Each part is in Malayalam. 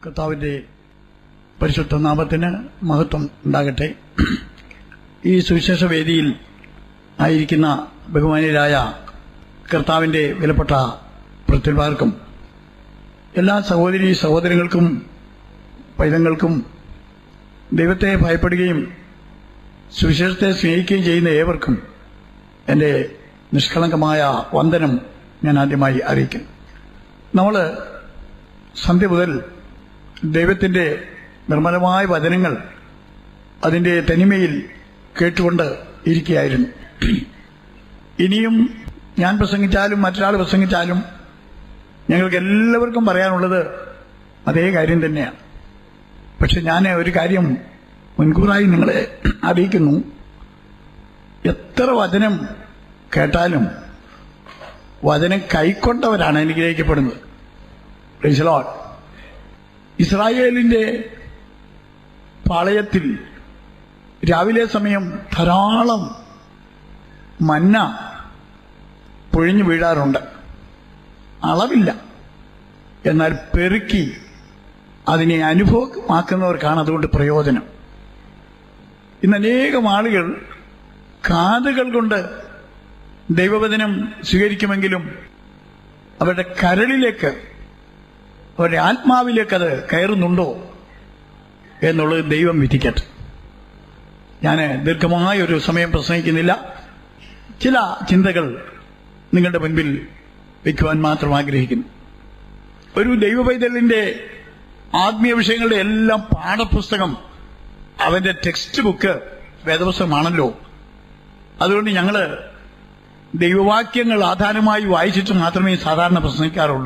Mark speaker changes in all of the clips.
Speaker 1: കർത്താവിന്റെ പരിശുദ്ധ നാമത്തിന് മഹത്വം ഉണ്ടാകട്ടെ ഈ സുവിശേഷ വേദിയിൽ ആയിരിക്കുന്ന ബഹുമാനീയരായ കർത്താവിന്റെ വിലപ്പെട്ട പ്രത്യൽമാർക്കും എല്ലാ സഹോദരി സഹോദരങ്ങൾക്കും പൈതങ്ങൾക്കും ദൈവത്തെ ഭയപ്പെടുകയും സുവിശേഷത്തെ സ്നേഹിക്കുകയും ചെയ്യുന്ന ഏവർക്കും എന്റെ നിഷ്കളങ്കമായ വന്ദനം ഞാൻ ആദ്യമായി അറിയിക്കുന്നു നമ്മൾ സന്ധ്യ മുതൽ ദൈവത്തിന്റെ നിർമ്മലമായ വചനങ്ങൾ അതിന്റെ തനിമയിൽ കേട്ടുകൊണ്ട് ഇരിക്കുകയായിരുന്നു ഇനിയും ഞാൻ പ്രസംഗിച്ചാലും മറ്റൊരാൾ പ്രസംഗിച്ചാലും ഞങ്ങൾക്ക് എല്ലാവർക്കും പറയാനുള്ളത് അതേ കാര്യം തന്നെയാണ് പക്ഷെ ഞാൻ ഒരു കാര്യം മുൻകൂറായി നിങ്ങളെ അറിയിക്കുന്നു എത്ര വചനം കേട്ടാലും വചനം കൈക്കൊണ്ടവരാണ് അനുഗ്രഹിക്കപ്പെടുന്നത് Praise the Lord. ഇസ്രായേലിന്റെ പാളയത്തിൽ രാവിലെ സമയം ധാരാളം മന്ന പൊഴിഞ്ഞു വീഴാറുണ്ട് അളവില്ല എന്നാൽ പെരുക്കി അതിനെ അനുഭവമാക്കുന്നവർക്കാണ് അതുകൊണ്ട് പ്രയോജനം ഇന്ന് അനേകം ആളുകൾ കാതുകൾ കൊണ്ട് ദൈവവചനം സ്വീകരിക്കുമെങ്കിലും അവരുടെ കരളിലേക്ക് അവരുടെ ആത്മാവിലേക്ക് അത് കയറുന്നുണ്ടോ എന്നുള്ളത് ദൈവം വിധിക്കട്ടെ ഞാൻ ദീർഘമായ ഒരു സമയം പ്രസംഗിക്കുന്നില്ല ചില ചിന്തകൾ നിങ്ങളുടെ മുൻപിൽ വയ്ക്കുവാൻ മാത്രം ആഗ്രഹിക്കുന്നു ഒരു ദൈവപൈതലിന്റെ ആത്മീയ വിഷയങ്ങളുടെ എല്ലാം പാഠപുസ്തകം അവന്റെ ടെക്സ്റ്റ് ബുക്ക് വേദപുസ്തകമാണല്ലോ അതുകൊണ്ട് ഞങ്ങള് ദൈവവാക്യങ്ങൾ ആധാരമായി വായിച്ചിട്ട് മാത്രമേ സാധാരണ പ്രസംഗിക്കാറുള്ളൂ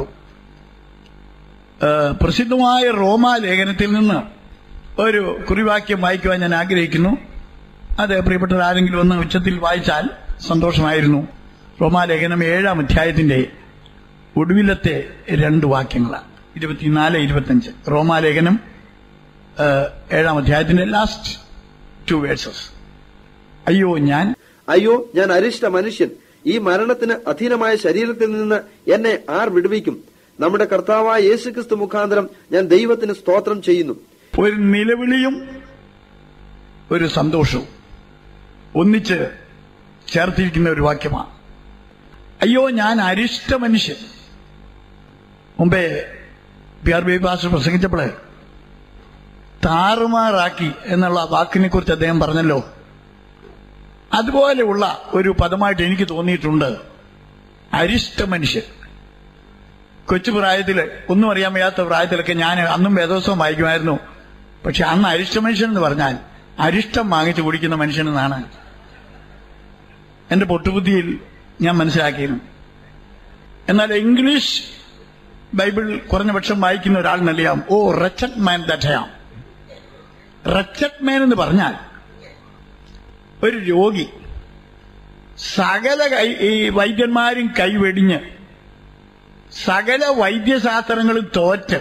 Speaker 1: ഏഹ് പ്രസിദ്ധമായ റോമ ലേഖനത്തിൽ നിന്ന് ഒരു കുറിവാക്യം വായിക്കുവാൻ ഞാൻ ആഗ്രഹിക്കുന്നു അത് പ്രിയപ്പെട്ടവർ ആരെങ്കിലും ഒന്ന് ഉച്ചത്തിൽ വായിച്ചാൽ സന്തോഷമായിരുന്നു റോമാലേഖനം ഏഴാം അധ്യായത്തിന്റെ ഒടുവിലത്തെ രണ്ട് വാക്യങ്ങളാണ് ഇരുപത്തിനാല് ഇരുപത്തഞ്ച് റോമാലേഖനം ഏഹ്, ഏഴാം അധ്യായത്തിന്റെ ലാസ്റ്റ് ടു വേഴ്സസ് അയ്യോ ഞാൻ
Speaker 2: അയ്യോ ഞാൻ അരിഷ്ട മനുഷ്യൻ ഈ മരണത്തിന് അധീനമായ ശരീരത്തിൽ നിന്ന് എന്നെ ആർ വിടുവിക്കും നമ്മുടെ കർത്താവായ യേശുക്രിസ്തു മുഖാന്തരം ഞാൻ ദൈവത്തിന് സ്തോത്രം ചെയ്യുന്നു
Speaker 1: ഒരു നിലവിളിയും ഒരു സന്തോഷവും ഒന്നിച്ച് ചേർത്തിരിക്കുന്ന ഒരു വാക്യമാണ് അയ്യോ ഞാൻ അരിഷ്ട മനുഷ്യൻ മുമ്പേ പി ആർ ബി പാസ്റ്റർ പ്രസംഗിച്ചപ്പോഴേ താറുമാറാക്കി എന്നുള്ള വാക്കിനെ കുറിച്ച് അദ്ദേഹം പറഞ്ഞല്ലോ അതുപോലെയുള്ള ഒരു പദമായിട്ട് എനിക്ക് തോന്നിയിട്ടുണ്ട് അരിഷ്ട മനുഷ്യൻ കൊച്ചു പ്രായത്തില് ഒന്നും അറിയാൻ വയ്യാത്ത പ്രായത്തിലൊക്കെ ഞാൻ അന്നും വേദോത്സവം വായിക്കുമായിരുന്നു പക്ഷെ അന്ന് അരിഷ്ട മനുഷ്യൻ എന്ന് പറഞ്ഞാൽ അരിഷ്ടം വാങ്ങിച്ചു കുടിക്കുന്ന മനുഷ്യനെന്നാണ് എന്റെ പൊട്ടുബുദ്ധിയിൽ ഞാൻ മനസ്സിലാക്കിയിരുന്നു എന്നാൽ ഇംഗ്ലീഷ് ബൈബിൾ കുറഞ്ഞ പക്ഷം വായിക്കുന്ന ഒരാളിനറിയാം ഓ റച്ചറ്റ് മാൻ ദറ്റയാം റച്ചറ്റ് മാൻ എന്ന് പറഞ്ഞാൽ ഒരു രോഗി സകല കൈ ഈ വൈദ്യന്മാരും കൈവെടിഞ്ഞ് സകല വൈദ്യശാസ്ത്രങ്ങളും തോറ്റ്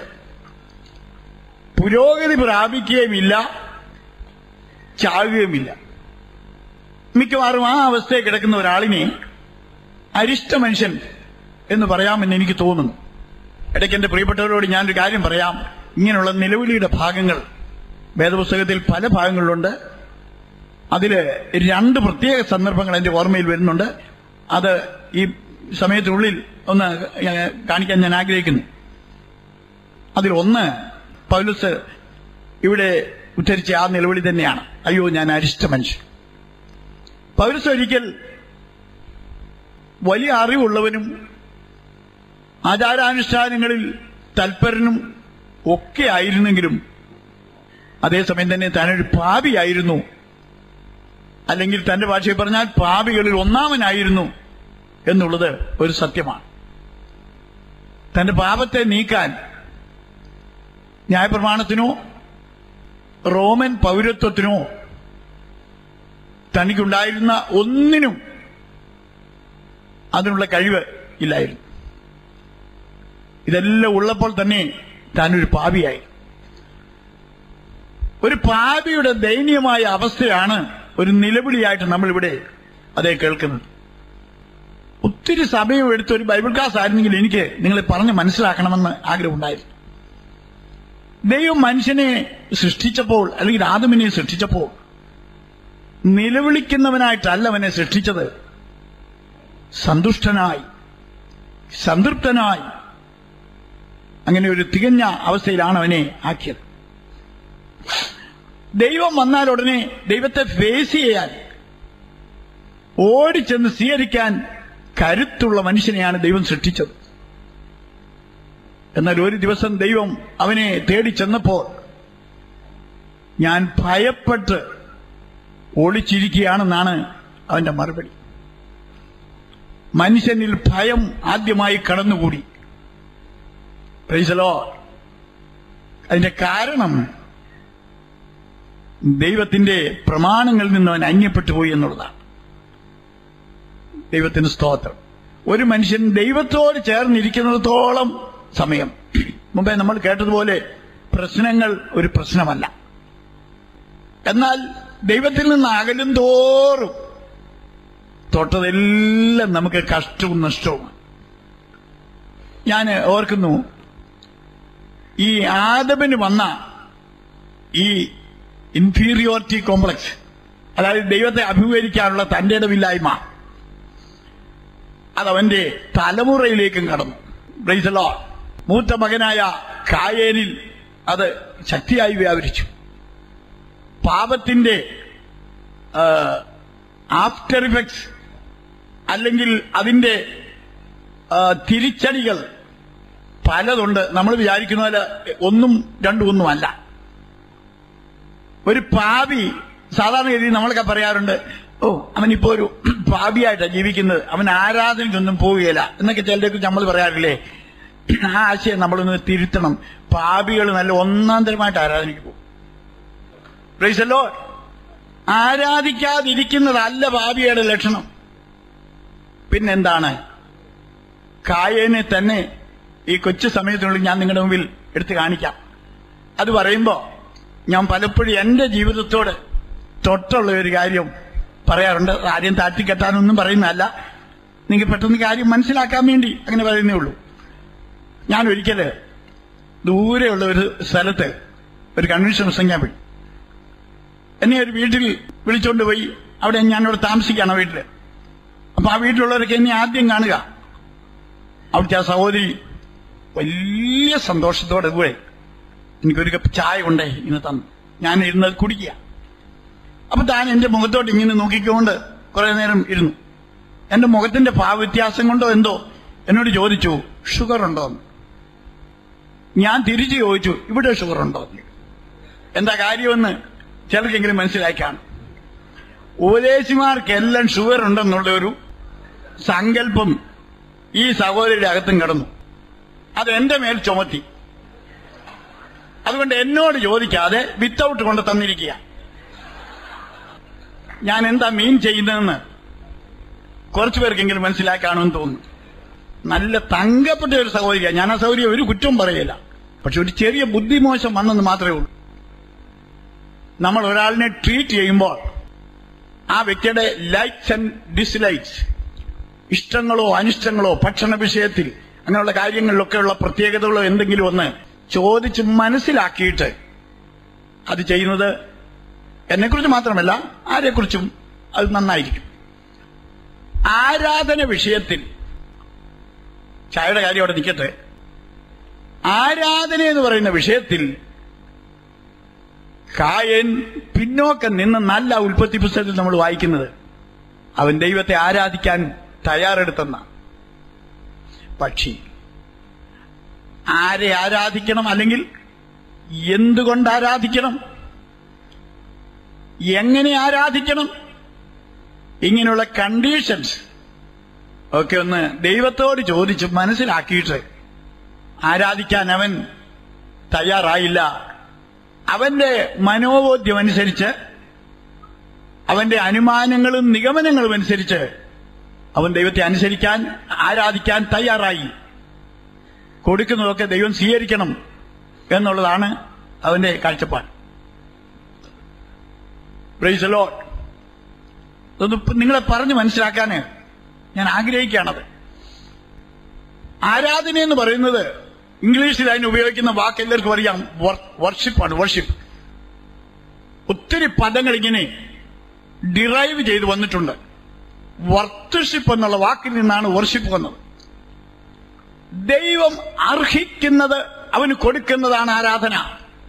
Speaker 1: പുരോഗതി പ്രാപിക്കുകയുമില്ല ചാവുകയുമില്ല മിക്കവാറും ആ അവസ്ഥയിൽ കിടക്കുന്ന ഒരാളിനെ അരിഷ്ട മനുഷ്യൻ എന്ന് പറയാമെന്ന് എനിക്ക് തോന്നുന്നു ഇടയ്ക്ക് എന്റെ പ്രിയപ്പെട്ടവരോട് ഞാനൊരു കാര്യം പറയാം ഇങ്ങനെയുള്ള നിലവിളിയുടെ ഭാഗങ്ങൾ വേദപുസ്തകത്തിൽ പല ഭാഗങ്ങളിലുണ്ട് അതില് രണ്ട് പ്രത്യേക സന്ദർഭങ്ങൾ എന്റെ ഓർമ്മയിൽ വരുന്നുണ്ട് അത് ഈ സമയത്തിനുള്ളിൽ ഒന്ന് ഞാൻ കാണിക്കാൻ ഞാൻ ആഗ്രഹിക്കുന്നു അതിൽ ഒന്ന് പൗലുസ് ഇവിടെ ഉദ്ധരിച്ച ആ നിലവിളി തന്നെയാണ് അയ്യോ ഞാൻ അരിഷ്ട മനുഷ്യൻ പൗലുസ് ഒരിക്കൽ വലിയ അറിവുള്ളവനും ആചാരാനുഷ്ഠാനങ്ങളിൽ തൽപരനും ഒക്കെ ആയിരുന്നെങ്കിലും അതേസമയം തന്നെ താനൊരു പാപിയായിരുന്നു അല്ലെങ്കിൽ തന്റെ ഭാഷയിൽ പറഞ്ഞാൽ പാപികളിൽ ഒന്നാമനായിരുന്നു എന്നുള്ളത് ഒരു സത്യമാണ് തന്റെ പാപത്തെ നീക്കാൻ ന്യായപ്രമാണത്തിനോ റോമൻ പൗരത്വത്തിനോ തനിക്കുണ്ടായിരുന്ന ഒന്നിനും അതിനുള്ള കഴിവ് ഇല്ലായിരുന്നു ഇതെല്ലാം ഉള്ളപ്പോൾ തന്നെ താനൊരു പാപിയായി ഒരു പാപിയുടെ ദയനീയമായ അവസ്ഥയാണ് ഒരു നിലവിളിയായിട്ട് നമ്മളിവിടെ അതേ കേൾക്കുന്നത് ഒത്തിരി സമയം എടുത്ത് ഒരു ബൈബിൾ ക്ലാസ് ആയിരുന്നെങ്കിൽ എനിക്ക് നിങ്ങളെ പറഞ്ഞ് മനസ്സിലാക്കണമെന്ന് ആഗ്രഹമുണ്ടായിരുന്നു ദൈവം മനുഷ്യനെ സൃഷ്ടിച്ചപ്പോൾ അല്ലെങ്കിൽ ആദമിനെ സൃഷ്ടിച്ചപ്പോൾ നിലവിളിക്കുന്നവനായിട്ടല്ല അവനെ സൃഷ്ടിച്ചത് സന്തുഷ്ടനായി സംതൃപ്തനായി അങ്ങനെ ഒരു തികഞ്ഞ അവസ്ഥയിലാണ് അവനെ ആക്കിയത് ദൈവം വന്നാൽ ഉടനെ ദൈവത്തെ ഫേസ് ചെയ്യാൻ ഓടിച്ചെന്ന് സ്വീകരിക്കാൻ കരുത്തുള്ള മനുഷ്യനെയാണ് ദൈവം സൃഷ്ടിച്ചത് എന്നാൽ ഒരു ദിവസം ദൈവം അവനെ തേടി ചെന്നപ്പോൾ ഞാൻ ഭയപ്പെട്ട് ഒളിച്ചിരിക്കുകയാണെന്നാണ് അവന്റെ മറുപടി മനുഷ്യനിൽ ഭയം ആദ്യമായി കടന്നുകൂടി പ്രൈസലോ അതിന്റെ കാരണം ദൈവത്തിന്റെ പ്രമാണങ്ങളിൽ നിന്ന് അവൻ അന്യപ്പെട്ടു പോയി എന്നുള്ളതാണ് ദൈവത്തിന് സ്തോത്രം ഒരു മനുഷ്യൻ ദൈവത്തോട് ചേർന്നിരിക്കുന്നിടത്തോളം സമയം മുമ്പേ നമ്മൾ കേട്ടതുപോലെ പ്രശ്നങ്ങൾ ഒരു പ്രശ്നമല്ല എന്നാൽ ദൈവത്തിൽ നിന്ന് അകലും തോറും തൊട്ടതെല്ലാം നമുക്ക് കഷ്ടവും നഷ്ടവും ഞാൻ ഓർക്കുന്നു ഈ ആദമിന് വന്ന ഈ ഇൻഫീരിയോറിറ്റി കോംപ്ലക്സ് അതായത് ദൈവത്തെ അഭിമുഖീകരിക്കാനുള്ള തന്റെ ഇടമില്ലായ്മ അതവന്റെ തലമുറയിലേക്കും കടന്നു ബ്രൈസലോ മൂത്ത മകനായ കായേനിൽ അത് ശക്തിയായി വ്യാപരിച്ചു പാപത്തിന്റെ ആഫ്റ്റർ ഇഫക്ട്സ് അല്ലെങ്കിൽ അതിന്റെ ആ, തിരിച്ചടികൾ പലതുണ്ട് നമ്മൾ വിചാരിക്കുന്ന പോലെ ഒന്നും രണ്ടും ഒന്നുമല്ല ഒരു പാപി സാധാരണ രീതിയിൽ നമ്മളൊക്കെ പറയാറുണ്ട് ഓ അവനിപ്പോ ഒരു പാപിയായിട്ടാണ് ജീവിക്കുന്നത് അവൻ ആരാധനയ്ക്കൊന്നും പോവുകയില്ല എന്നൊക്കെ ചിലരെ നമ്മൾ പറയാറില്ലേ ആ ആശയം നമ്മളൊന്ന് തിരുത്തണം പാപികൾ നല്ല ഒന്നാം തരമായിട്ട് ആരാധനയ്ക്ക് പോകും പ്രൈസല്ലോ ആരാധിക്കാതിരിക്കുന്നതല്ല പാപിയുടെ ലക്ഷണം പിന്നെന്താണ് കായേനെ തന്നെ ഈ കൊച്ചു സമയത്തിനുള്ളിൽ ഞാൻ നിങ്ങളുടെ മുമ്പിൽ എടുത്തു കാണിക്കാം അത് പറയുമ്പോ ഞാൻ പലപ്പോഴും എന്റെ ജീവിതത്തോട് തൊട്ടുള്ള ഒരു കാര്യം പറയാറുണ്ട് ആരെയും താഴ്ത്തിക്കെട്ടാനൊന്നും പറയുന്നതല്ല നിങ്ങൾക്ക് പെട്ടെന്ന് കാര്യം മനസ്സിലാക്കാൻ വേണ്ടി അങ്ങനെ പറയുന്നേ ഉള്ളൂ ഞാൻ ഒരിക്കല് ദൂരെയുള്ള ഒരു സ്ഥലത്ത് ഒരു കൺവെൻഷൻ പ്രസംഗിക്കാൻ പോയി എന്നെ ഒരു വീട്ടിൽ വിളിച്ചോണ്ട് പോയി അവിടെ ഞാനിവിടെ താമസിക്കുകയാണ് ആ വീട്ടില് അപ്പൊ ആ വീട്ടിലുള്ളവരൊക്കെ എന്നെ ആദ്യം കാണുക അവിടുത്തെ ആ സഹോദരി വലിയ സന്തോഷത്തോടെ കൂടെ എനിക്കൊരു കപ്പ് ചായ കൊണ്ടേ ഇന്ന് തന്നു ഞാൻ ഇരുന്നത് കുടിക്കുക അപ്പൊ താൻ എന്റെ മുഖത്തോട്ട് ഇങ്ങനെ നോക്കിക്കൊണ്ട് കുറെ നേരം ഇരുന്നു എന്റെ മുഖത്തിന്റെ ഭാവവ്യത്യാസം കൊണ്ടോ എന്തോ എന്നോട് ചോദിച്ചു ഷുഗർ ഉണ്ടോ എന്ന് ഞാൻ തിരിച്ചു ചോദിച്ചു ഇവിടെ ഷുഗർ ഉണ്ടോ എന്ന് എന്താ കാര്യമെന്ന് ചിലർക്കെങ്കിലും മനസ്സിലായി കാണും ഉപദേശിമാർക്കെല്ലാം ഷുഗർ ഉണ്ടെന്നുള്ള ഒരു സങ്കല്പം ഈ സഹോദരിയുടെ അകത്തും കിടന്നു അത് എന്റെ മേൽ ചുമത്തി അതുകൊണ്ട് എന്നോട് ചോദിക്കാതെ വിത്തൗട്ട് കൊണ്ട് തന്നിരിക്കുക ഞാൻ എന്താ മീൻ ചെയ്യുന്നതെന്ന് കുറച്ചു പേർക്കെങ്കിലും മനസ്സിലാക്കാണെന്ന് തോന്നുന്നു നല്ല തങ്കപ്പെട്ട ഒരു സഹോദരിയാണ് ഞാൻ ആ സഹോദരിയെ ഒരു കുറ്റവും പറയില്ല പക്ഷെ ഒരു ചെറിയ ബുദ്ധിമോശം വന്നെന്ന് മാത്രമേ ഉള്ളൂ നമ്മൾ ഒരാളിനെ ട്രീറ്റ് ചെയ്യുമ്പോൾ ആ വ്യക്തിയുടെ ലൈക്സ് ആൻഡ് ഡിസ്ലൈക്സ് ഇഷ്ടങ്ങളോ അനിഷ്ടങ്ങളോ ഭക്ഷണ വിഷയത്തിൽ അങ്ങനെയുള്ള കാര്യങ്ങളിലൊക്കെയുള്ള പ്രത്യേകതകളോ എന്തെങ്കിലും ഒന്ന് ചോദിച്ച് മനസ്സിലാക്കിയിട്ട് അത് ചെയ്യുന്നത് എന്നെക്കുറിച്ച് മാത്രമല്ല ആരെക്കുറിച്ചും അത് നന്നായിരിക്കും ആരാധന വിഷയത്തിൽ ചായയുടെ കാര്യം അവിടെ നിൽക്കട്ടെ ആരാധന എന്ന് പറയുന്ന വിഷയത്തിൽ കായൻ പിന്നോക്കം നിന്ന് നല്ല ഉൽപ്പത്തി പുസ്തകത്തിൽ നമ്മൾ വായിക്കുന്നത് അവൻ ദൈവത്തെ ആരാധിക്കാൻ തയ്യാറെടുത്തെന്ന പക്ഷി ആരെ ആരാധിക്കണം അല്ലെങ്കിൽ എന്തുകൊണ്ട് ആരാധിക്കണം എങ്ങനെ ആരാധിക്കണം ഇങ്ങനെയുള്ള കണ്ടീഷൻസ് ഒക്കെ ഒന്ന് ദൈവത്തോട് ചോദിച്ച് മനസ്സിലാക്കിയിട്ട് ആരാധിക്കാൻ അവൻ തയ്യാറായില്ല അവന്റെ മനോബോധ്യം അനുസരിച്ച് അവന്റെ അനുമാനങ്ങളും നിഗമനങ്ങളും അനുസരിച്ച് അവൻ ദൈവത്തെ അനുസരിക്കാൻ ആരാധിക്കാൻ തയ്യാറായി കൊടുക്കുന്നതൊക്കെ ദൈവം സ്വീകരിക്കണം എന്നുള്ളതാണ് അവന്റെ കാഴ്ചപ്പാട് ബ്രൈസലോ അതൊന്ന് ഇപ്പൊ നിങ്ങളെ പറഞ്ഞ് മനസ്സിലാക്കാന് ഞാൻ ആഗ്രഹിക്കുകയാണത് ആരാധന എന്ന് പറയുന്നത് ഇംഗ്ലീഷിൽ അതിന് ഉപയോഗിക്കുന്ന വാക്ക് എല്ലാവർക്കും അറിയാം വർഷിപ്പാണ് വർഷിപ്പ് ഒത്തിരി പദങ്ങൾ ഇങ്ങനെ ഡിറൈവ് ചെയ്ത് വന്നിട്ടുണ്ട് വർത്തഷിപ്പ് എന്നുള്ള വാക്കിൽ നിന്നാണ് വർഷിപ്പ് വന്നത് ദൈവം അർഹിക്കുന്നത് അവന് കൊടുക്കുന്നതാണ് ആരാധന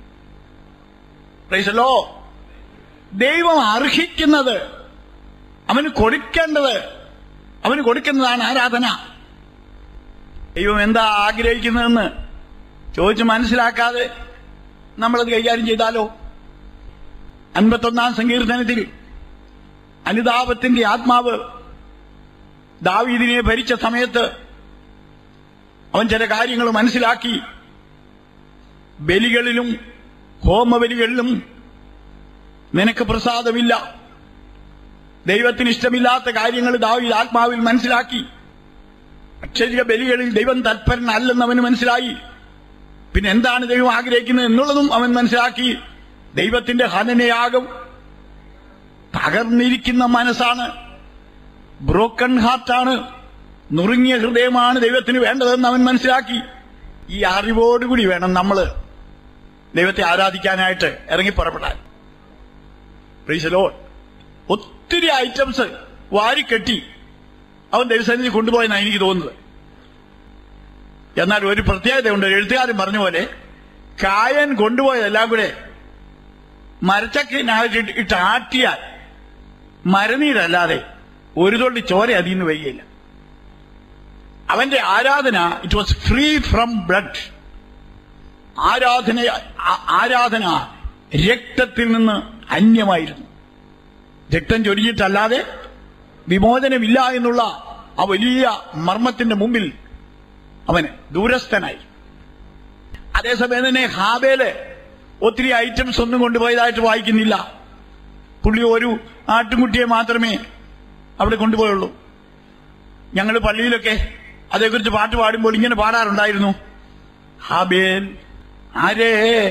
Speaker 1: പ്രൈസലോ ദൈവം അർഹിക്കുന്നത് അവന് കൊടുക്കേണ്ടത് അവന് കൊടുക്കുന്നതാണ് ആരാധന ദൈവം എന്താ ആഗ്രഹിക്കുന്നതെന്ന് ചോദിച്ച് മനസ്സിലാക്കാതെ നമ്മളത് കൈകാര്യം ചെയ്താലോ അൻപത്തൊന്നാം സങ്കീർത്തനത്തിൽ അനുതാപത്തിന്റെ ആത്മാവ് ദാവീദിനെ ഭരിച്ച സമയത്ത് അവൻ ചില കാര്യങ്ങൾ മനസ്സിലാക്കി ബലികളിലും ഹോമബലികളിലും നിനക്ക് പ്രസാദമില്ല ദൈവത്തിന് ഇഷ്ടമില്ലാത്ത കാര്യങ്ങൾ ദാവീദ് ആത്മാവിൽ മനസ്സിലാക്കി അക്ഷരിക ബലികളിൽ ദൈവം തൽപരനല്ലെന്ന് അവന് മനസ്സിലായി പിന്നെ എന്താണ് ദൈവം ആഗ്രഹിക്കുന്നത് എന്നുള്ളതും അവൻ മനസ്സിലാക്കി ദൈവത്തിന്റെ ഹനനയാകും തകർന്നിരിക്കുന്ന മനസ്സാണ് ബ്രോക്കൺ ഹാർട്ടാണ് നുറുങ്ങിയ ഹൃദയമാണ് ദൈവത്തിന് വേണ്ടതെന്ന് അവൻ മനസ്സിലാക്കി ഈ അറിവോടുകൂടി വേണം നമ്മൾ ദൈവത്തെ ആരാധിക്കാനായിട്ട് ഇറങ്ങി പുറപ്പെടാൻ പ്രീസലോ ഒത്തിരി ഐറ്റംസ് വാരിക്കെട്ടി അവൻ ദൈവസന്നിധി കൊണ്ടുപോയെന്നാണ് എനിക്ക് തോന്നുന്നത് എന്നാൽ ഒരു പ്രത്യേകതയുണ്ട് ഒരു എഴുത്തുകാരൻ പറഞ്ഞ പോലെ കായൻ കൊണ്ടുപോയതെല്ലാം കൂടെ മരച്ചക്കിനകത്ത് ഇട്ട് ആട്ടിയാൽ മരനീരല്ലാതെ ഒരു തുള്ളി ചോര അതിൽ നിന്ന് വരികയില്ല അവന്റെ ആരാധന it was free from blood ആരാധന ആ- ആരാധന രക്തത്തിൽ നിന്ന് അന്യമായിരുന്നു രക്തം ചൊരിഞ്ഞിട്ടല്ലാതെ വിമോചനമില്ല എന്നുള്ള ആ വലിയ മർമ്മത്തിന്റെ മുമ്പിൽ അവന് ദൂരസ്ഥനായി അതേസമയം തന്നെ ഹാബേല് ഒത്തിരി ഐറ്റംസ് ഒന്നും കൊണ്ടുപോയതായിട്ട് വായിക്കുന്നില്ല പുള്ളി ഒരു ആട്ടുംകുട്ടിയെ മാത്രമേ അവിടെ കൊണ്ടുപോയുള്ളൂ ഞങ്ങൾ പള്ളിയിലൊക്കെ അതേക്കുറിച്ച് പാട്ട് പാടുമ്പോൾ ഇങ്ങനെ പാടാറുണ്ടായിരുന്നു ഹാബേൽ ആരേ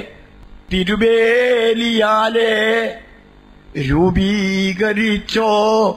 Speaker 1: തിരുബേലിയാലേ രൂപീകരിച്ചോ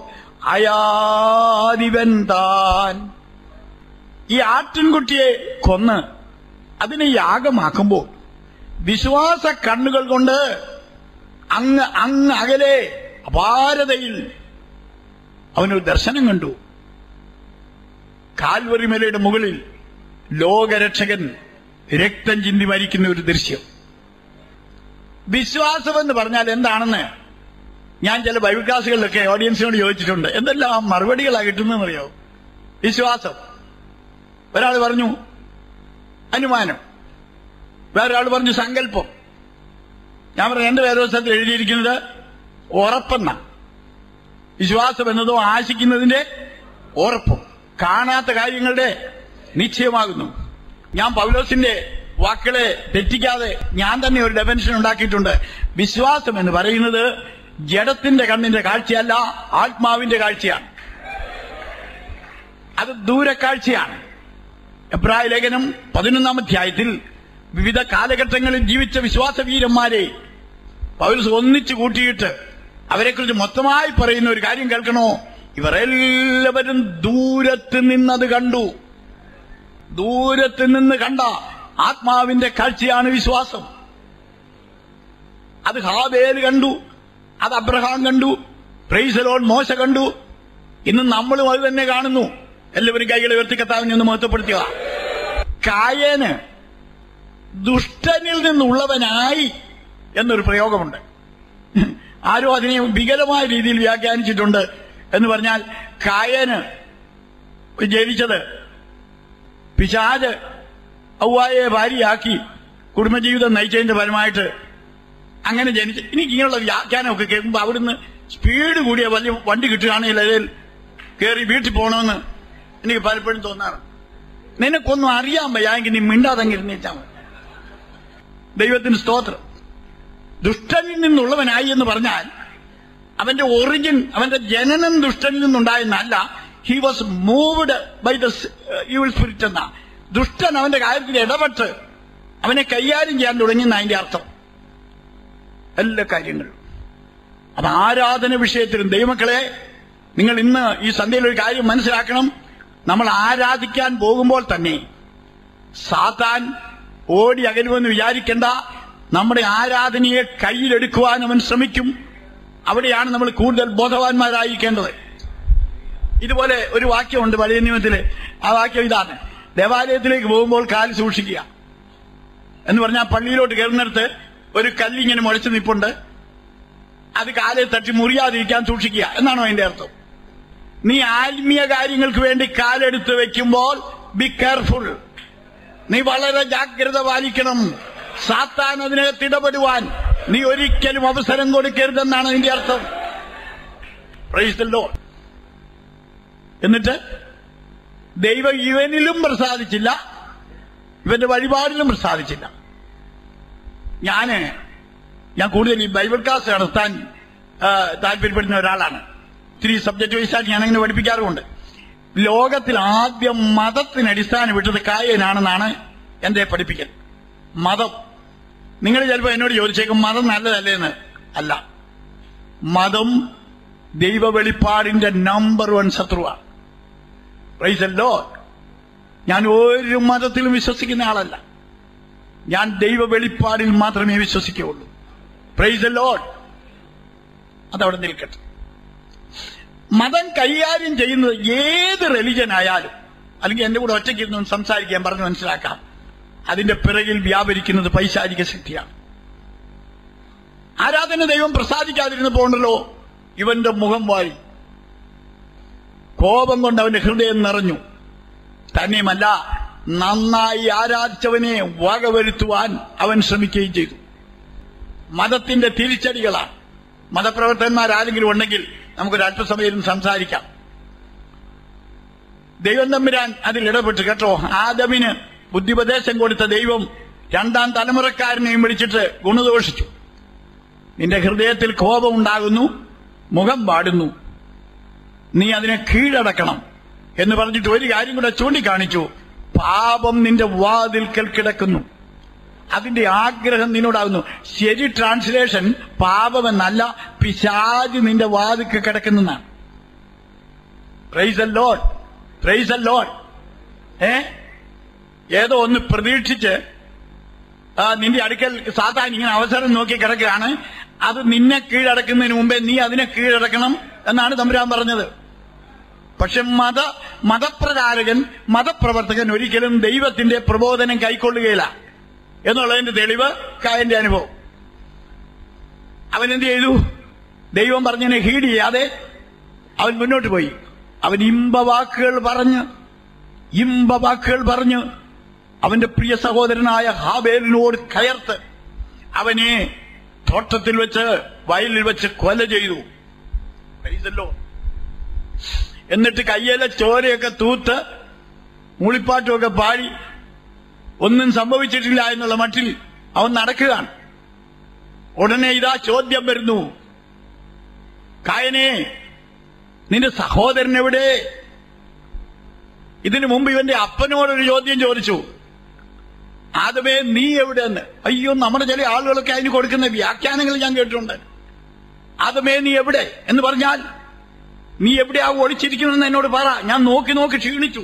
Speaker 1: അയാദിവൻ താൻ ഈ ആട്ടിൻകുട്ടിയെ കൊന്ന് അതിനെ യാഗമാക്കുമ്പോൾ വിശ്വാസ കണ്ണുകൾ കൊണ്ട് അങ്ങ് അങ്ങ് അകലെ അപാരതയിൽ അവനൊരു ദർശനം കണ്ടു കാൽവറിമലയുടെ മുകളിൽ ലോകരക്ഷകൻ രക്തം ചിന്തി മരിക്കുന്ന ഒരു ദൃശ്യം വിശ്വാസമെന്ന് പറഞ്ഞാൽ എന്താണെന്ന് ഞാൻ ചില ബൈബിൾ ക്ലാസ്സുകളിലൊക്കെ ഓഡിയൻസിനോട് ചോദിച്ചിട്ടുണ്ട് എന്തെല്ലാം മറുപടികളാണ് കിട്ടുന്നതെന്നറിയോ വിശ്വാസം ഒരാൾ പറഞ്ഞു അനുമാനം വേറൊരാൾ പറഞ്ഞു സങ്കല്പം ഞാൻ പറഞ്ഞു രണ്ട് വേദോത്സവത്തിൽ എഴുതിയിരിക്കുന്നത് ഉറപ്പെന്ന വിശ്വാസം എന്നതോ ആശിക്കുന്നതിന്റെ ഉറപ്പും കാണാത്ത കാര്യങ്ങളുടെ നിശ്ചയമാകുന്നു ഞാൻ പൗലോസിന്റെ വാക്കുകളെ തെറ്റിക്കാതെ ഞാൻ തന്നെ ഒരു ഡെഫിനിഷൻ ഉണ്ടാക്കിയിട്ടുണ്ട് വിശ്വാസം എന്ന് പറയുന്നത് ജഡത്തിന്റെ കണ്ണിന്റെ കാഴ്ചയല്ല ആത്മാവിന്റെ കാഴ്ചയാണ് അത് ദൂരക്കാഴ്ചയാണ് എബ്രായ ലേഖനം പതിനൊന്നാം അധ്യായത്തിൽ വിവിധ കാലഘട്ടങ്ങളിൽ ജീവിച്ച വിശ്വാസവീരന്മാരെ പൗരസ് ഒന്നിച്ചു കൂട്ടിയിട്ട് അവരെക്കുറിച്ച് മൊത്തമായി പറയുന്ന ഒരു കാര്യം കേൾക്കണോ ഇവർ എല്ലാവരും ദൂരത്ത് നിന്നത് കണ്ടു ദൂരത്ത് നിന്ന് കണ്ട ആത്മാവിന്റെ കാഴ്ചയാണ് വിശ്വാസം അത് ഹാബേല് കണ്ടു അത് അബ്രഹാം കണ്ടു പ്രൈസലോൺ മോശ കണ്ടു ഇന്ന് നമ്മളും അത് തന്നെ കാണുന്നു എല്ലാവരും കൈകളെ ഉയർത്തിക്കത്താവിനെ ഒന്ന് മഹത്വപ്പെടുത്തുക കായന് ദുഷ്ടനിൽ നിന്നുള്ളവനായി എന്നൊരു പ്രയോഗമുണ്ട് ആരോ അതിനെ വികലമായ രീതിയിൽ വ്യാഖ്യാനിച്ചിട്ടുണ്ട് എന്ന് പറഞ്ഞാൽ കായന് ജനിച്ചത് പിശാജ് ഔവായെ ഭാര്യയാക്കി കുടുംബജീവിതം നയിച്ചതിന്റെ ഫലമായിട്ട് അങ്ങനെ ജനിച്ച് എനിക്ക് ഇങ്ങനെയുള്ള വ്യാഖ്യാനമൊക്കെ കേൾക്കുമ്പോൾ അവിടുന്ന് സ്പീഡ് കൂടിയ വലിയ വണ്ടി കിട്ടുകയാണെങ്കിൽ അതിൽ കയറി വീട്ടിൽ പോകണമെന്ന് എനിക്ക് പലപ്പോഴും തോന്നാറ് നിനക്കൊന്നും അറിയാൻ വയ്യാമെങ്കിൽ നീ മിണ്ടാതങ്ങ് ഇരുന്നേച്ചാൽ മതി ദൈവത്തിന് സ്തോത്രം ദുഷ്ടനിൽ നിന്നുള്ളവനായി എന്ന് പറഞ്ഞാൽ അവന്റെ ഒറിജിൻ അവന്റെ ജനനം ദുഷ്ടനിൽ നിന്നുണ്ടായെന്നല്ല he was moved by the evil spirit എന്ന ദുഷ്ടൻ അവന്റെ കാര്യത്തിൽ ഇടപെട്ട് അവനെ കൈകാര്യം ചെയ്യാൻ തുടങ്ങിയെന്ന അതിന്റെ അർത്ഥം എല്ലാ കാര്യങ്ങളും അത് ആരാധന വിഷയത്തിലും ദൈവമക്കളെ നിങ്ങൾ ഇന്ന് ഈ സന്ധ്യയിൽ ഒരു കാര്യം മനസ്സിലാക്കണം നമ്മൾ ആരാധിക്കാൻ പോകുമ്പോൾ തന്നെ സാത്താൻ ഓടി അകലുമെന്ന് വിചാരിക്കേണ്ട നമ്മുടെ ആരാധനയെ കയ്യിലെടുക്കുവാൻ അവൻ ശ്രമിക്കും അവിടെയാണ് നമ്മൾ കൂടുതൽ ബോധവാന്മാരായിരിക്കേണ്ടത് ഇതുപോലെ ഒരു വാക്യമുണ്ട് പഴയ നിയമത്തില് ആ വാക്യം ഇതാണ് ദേവാലയത്തിലേക്ക് പോകുമ്പോൾ കാൽ സൂക്ഷിക്കുക എന്ന് പറഞ്ഞാൽ പള്ളിയിലോട്ട് കയറുന്നിടത്ത് ഒരു കല്ലിങ്ങനെ മുഴച്ചു നിപ്പുണ്ട് അത് കാലെ തട്ടി മുറിയാതിരിക്കാൻ സൂക്ഷിക്കുക എന്നാണോ അതിന്റെ അർത്ഥം നീ ആത്മീയ കാര്യങ്ങൾക്ക് വേണ്ടി കാലെടുത്ത് വെക്കുമ്പോൾ ബി കെയർഫുൾ നീ വളരെ ജാഗ്രത പാലിക്കണം സാത്താൻ അതിനകത്ത് ഇടപെടുവാൻ നീ ഒരിക്കലും അവസരം കൊടുക്കരുതെന്നാണ് അതിന്റെ അർത്ഥം Praise the Lord. എന്നിട്ട് ദൈവം ഇവനിലും പ്രസാദിച്ചില്ല ഇവന്റെ വഴിപാടിലും പ്രസാദിച്ചില്ല ഞാന് ഞാൻ കൂടുതൽ ഈ ബൈബിൾ ക്ലാസ് നടത്താൻ ആ, താല്പര്യപ്പെടുന്ന ഒരാളാണ് ഇത്തിരി സബ്ജക്ട് വൈസായിട്ട് ഞാൻ അങ്ങനെ പഠിപ്പിക്കാറുമുണ്ട് ലോകത്തിൽ ആദ്യം മതത്തിന് അടിസ്ഥാനം വിട്ടത് കായനാണെന്നാണ് എന്റെ പഠിപ്പിക്കൽ മതം നിങ്ങൾ ചിലപ്പോൾ എന്നോട് ചോദിച്ചേക്കും മതം നല്ലതല്ലേ എന്ന് അല്ല മതം ദൈവ വെളിപ്പാടിന്റെ നമ്പർ വൺ ശത്രുവാണ് പ്രൈസല്ലോ ഞാൻ ഒരു മതത്തിലും വിശ്വസിക്കുന്ന ആളല്ല ഞാൻ ദൈവ വെളിപ്പാടിൽ മാത്രമേ വിശ്വസിക്കുകയുള്ളൂ പ്രൈസ് ലോഡ് അതവിടെ നിൽക്കട്ടെ മതം കൈകാര്യം ചെയ്യുന്നത് ഏത് റിലിജൻ ആയാലും അല്ലെങ്കിൽ എന്റെ കൂടെ ഒറ്റയ്ക്ക് ഇരുന്ന് സംസാരിക്കാൻ പറഞ്ഞ് മനസ്സിലാക്കാം അതിന്റെ പിറകിൽ വ്യാപരിക്കുന്നത് പൈശാചിക ശക്തിയാണ് ആരാധന ദൈവം പ്രസാദിക്കാതിരുന്ന് പോകണ്ടല്ലോ ഇവന്റെ മുഖം വായി കോപം കൊണ്ട് അവന്റെ ഹൃദയം നിറഞ്ഞു തന്നെയുമല്ല നന്നായി ആരാധിച്ചവനെ വകവരുത്തുവാൻ അവൻ ശ്രമിക്കുകയും ചെയ്തു മതത്തിന്റെ തിരിച്ചടികളാണ് മതപ്രവർത്തകന്മാർ ആരെങ്കിലും ഉണ്ടെങ്കിൽ നമുക്കൊരു അല്പസമയം സംസാരിക്കാം ദൈവം തമ്പുരാൻ അതിൽ ഇടപെട്ട് കേട്ടോ ആദമിന് ബുദ്ധിപദേശം കൊടുത്ത ദൈവം രണ്ടാം തലമുറക്കാരനെയും വിളിച്ചിട്ട് ഗുണദോഷിച്ചു നിന്റെ ഹൃദയത്തിൽ കോപമുണ്ടാകുന്നു മുഖം പാടുന്നു നീ അതിനെ കീഴടക്കണം എന്ന് പറഞ്ഞിട്ട് ഒരു കാര്യം കൂടെ ചൂണ്ടിക്കാണിച്ചു പാപം നിന്റെ വാതിൽക്കൽ കിടക്കുന്നു അതിന്റെ ആഗ്രഹം നിന്നോടാകുന്നു ശരി ട്രാൻസ്ലേഷൻ പാപമെന്നല്ല പിശാജ് നിന്റെ വാതിൽക്ക് കിടക്കുന്നതാണ് പ്രൈസ് ലോഡ് പ്രൈസ് ലോഡ് ഏ ഏതോ ഒന്ന് പ്രതീക്ഷിച്ച് ആ, നിന്റെ അടുക്കൽ സാധാരണ ഇങ്ങനെ അവസരം നോക്കി കിടക്കുകയാണ് അത് നിന്നെ കീഴടക്കുന്നതിന് മുമ്പേ നീ അതിനെ കീഴടക്കണം എന്നാണ് തമ്പുരാൻ പറഞ്ഞത് പക്ഷെ മത മതപ്രചാരകൻ മതപ്രവർത്തകൻ ഒരിക്കലും ദൈവത്തിന്റെ പ്രബോധനം കൈക്കൊള്ളുകയില്ല എന്നുള്ളതിന്റെ തെളിവ് കായന്റെ അനുഭവം അവൻ എന്ത് ചെയ്തു ദൈവം പറഞ്ഞതിനെ ഹീഡ് ചെയ്യാതെ അവൻ മുന്നോട്ട് പോയി അവൻ ഇമ്പവാക്കുകൾ പറഞ്ഞ് ഇമ്പവാക്കുകൾ പറഞ്ഞ് അവന്റെ പ്രിയ സഹോദരനായ ഹാബേലിനോട് കയർത്ത് അവനെ തോട്ടത്തിൽ വെച്ച് വയലിൽ വെച്ച് കൊല ചെയ്തു Praise എന്നിട്ട് കയ്യിലെ ചോരയൊക്കെ തൂത്ത് മൂളിപ്പാട്ടുമൊക്കെ പാടി ഒന്നും സംഭവിച്ചിട്ടില്ല എന്നുള്ള മട്ടിൽ അവൻ നടക്കുകയാണ് ഉടനെ ഇതാ ചോദ്യം വരുന്നു കായനെ നിന്റെ സഹോദരൻ എവിടെ ഇതിനു മുമ്പ് ഇവന്റെ അപ്പനോടൊരു ചോദ്യം ചോദിച്ചു ആദ്യമേ നീ എവിടെയെന്ന് അയ്യോ നമ്മുടെ ചില ആളുകളൊക്കെ അതിന് കൊടുക്കുന്ന വ്യാഖ്യാനങ്ങൾ ഞാൻ കേട്ടിട്ടുണ്ട് ആദ്യമേ നീ എവിടെ എന്ന് പറഞ്ഞാൽ നീ എവിടെയാ ഒളിച്ചിരിക്കണമെന്ന് എന്നോട് പറ ഞാൻ നോക്കി നോക്കി ക്ഷീണിച്ചു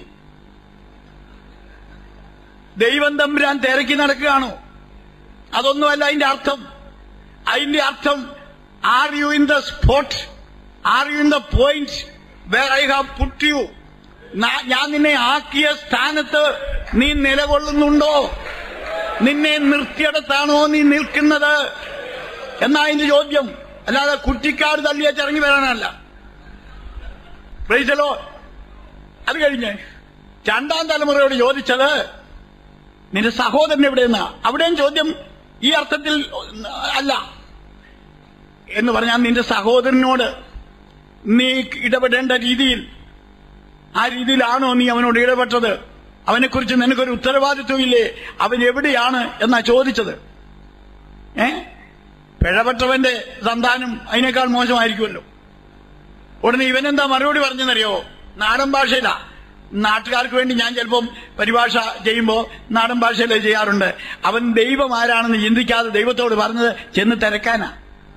Speaker 1: ദൈവം തമ്പുരാൻ തിരക്കി നടക്കുകയാണോ അതൊന്നുമല്ല അതിന്റെ അർത്ഥം അതിന്റെ അർത്ഥം are you in the spot are you in the point where I have put you ഞാൻ നിന്നെ ആക്കിയ സ്ഥാനത്ത് നീ നിലകൊള്ളുന്നുണ്ടോ നിന്നെ നിർത്തിയിടത്താണോ നീ നിൽക്കുന്നത് എന്നാ അതിന്റെ ചോദ്യം അല്ലാതെ കുറ്റിക്കാട് തള്ളിയ ചിറങ്ങി വരാനല്ല പ്രൈസലോ അത് കഴിഞ്ഞ് രണ്ടാം തലമുറയോട് ചോദിച്ചത് നിന്റെ സഹോദരൻ എവിടെയെന്ന അവിടെയും ചോദ്യം ഈ അർത്ഥത്തിൽ അല്ല എന്ന് പറഞ്ഞാൽ നിന്റെ സഹോദരനോട് നീ ഇടപെടേണ്ട രീതിയിൽ ആ രീതിയിലാണോ നീ അവനോട് ഇടപെട്ടത് അവനെക്കുറിച്ച് നിനക്കൊരു ഉത്തരവാദിത്വമില്ലേ അവൻ എവിടെയാണ് എന്നാ ചോദിച്ചത് ഏ പിഴപെട്ടവന്റെ സന്താനം അതിനേക്കാൾ മോശമായിരിക്കുമല്ലോ ഉടനെ ഇവനെന്താ മറുപടി പറഞ്ഞെന്നറിയോ നാടൻ ഭാഷയിലാ നാട്ടുകാർക്ക് വേണ്ടി ഞാൻ ചിലപ്പം പരിഭാഷ ചെയ്യുമ്പോൾ നാടൻ ഭാഷയിലേ ചെയ്യാറുണ്ട് അവൻ ദൈവം ആരാണെന്ന് ചിന്തിക്കാതെ ദൈവത്തോട് പറഞ്ഞത് ചെന്ന് തിരക്കാനാ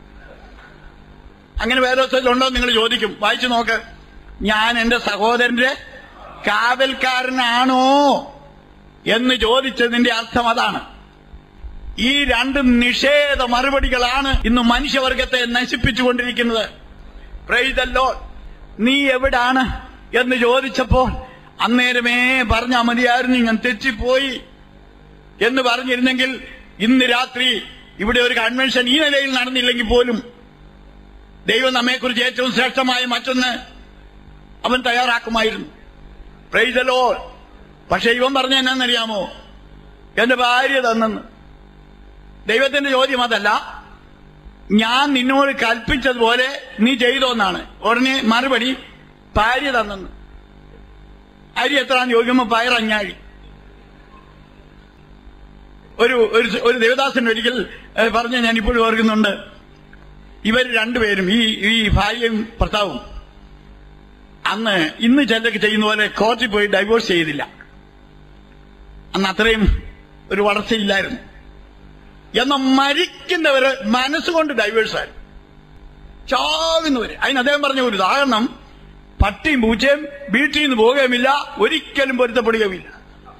Speaker 1: അങ്ങനെ വേദോസ്തത്തിലുണ്ടോ എന്ന് നിങ്ങൾ ചോദിക്കും വായിച്ചു നോക്ക് ഞാൻ എന്റെ സഹോദരന്റെ കാവൽക്കാരനാണോ എന്ന് ചോദിച്ചതിന്റെ അർത്ഥം അതാണ് ഈ രണ്ട് നിഷേധ മറുപടികളാണ് ഇന്ന് മനുഷ്യവർഗത്തെ നശിപ്പിച്ചുകൊണ്ടിരിക്കുന്നത് Praise the Lord. നീ എവിടാണ് എന്ന് ചോദിച്ചപ്പോൾ അന്നേരമേ പറഞ്ഞാ മതിയായിരുന്നു ഞാൻ തെറ്റിപ്പോയി എന്ന് പറഞ്ഞിരുന്നെങ്കിൽ ഇന്ന് രാത്രി ഇവിടെ ഒരു കൺവെൻഷൻ ഈ നിലയിൽ നടന്നില്ലെങ്കിൽ പോലും ദൈവം നമ്മെക്കുറിച്ച് ഏറ്റവും ശ്രേഷ്ഠമായ മറ്റൊന്ന് അവൻ തയ്യാറാക്കുമായിരുന്നു പ്രൈസലോ പക്ഷെ ഇവൻ പറഞ്ഞ എന്നാന്നറിയാമോ എന്റെ ഭാര്യ തന്നെന്ന് ദൈവത്തിന്റെ ചോദ്യം അതല്ല ഞാൻ നിന്നോട് കൽപ്പിച്ചതുപോലെ നീ ചെയ്തോന്നാണ് ഉടനെ മറുപടി ഭാര്യ തന്നെന്ന് അരി എത്രാന്ന് ചോദിക്കുമ്പോ പയറഞ്ഞാഴി ഒരു ഒരു ഒരു ദേവദാസൻ ഒരിക്കൽ ഏഹ്, പറഞ്ഞ ഞാൻ ഇപ്പോഴും ഓർക്കുന്നുണ്ട് ഇവർ രണ്ടുപേരും ഈ ഈ ഭാര്യയും ഭർത്താവും അന്ന് ഇന്ന് ചിലരൊക്കെ ചെയ്യുന്ന പോലെ കോർട്ടിൽ പോയി ഡൈവോഴ്സ് ചെയ്തില്ല അന്ന് അത്രയും ഒരു വളർച്ചയില്ലായിരുന്നു എന്നാൽ മരിക്കുന്നവര് മനസ്സുകൊണ്ട് ഡൈവേഴ്സായിരുന്നു ചാകുന്നവര് അതിന് അദ്ദേഹം പറഞ്ഞ ഒരു ഉദാഹരണം പട്ടിയും പൂച്ചയും വീട്ടിൽ നിന്ന് പോകുകയുമില്ല ഒരിക്കലും പൊരുത്തപ്പെടുകയുമില്ല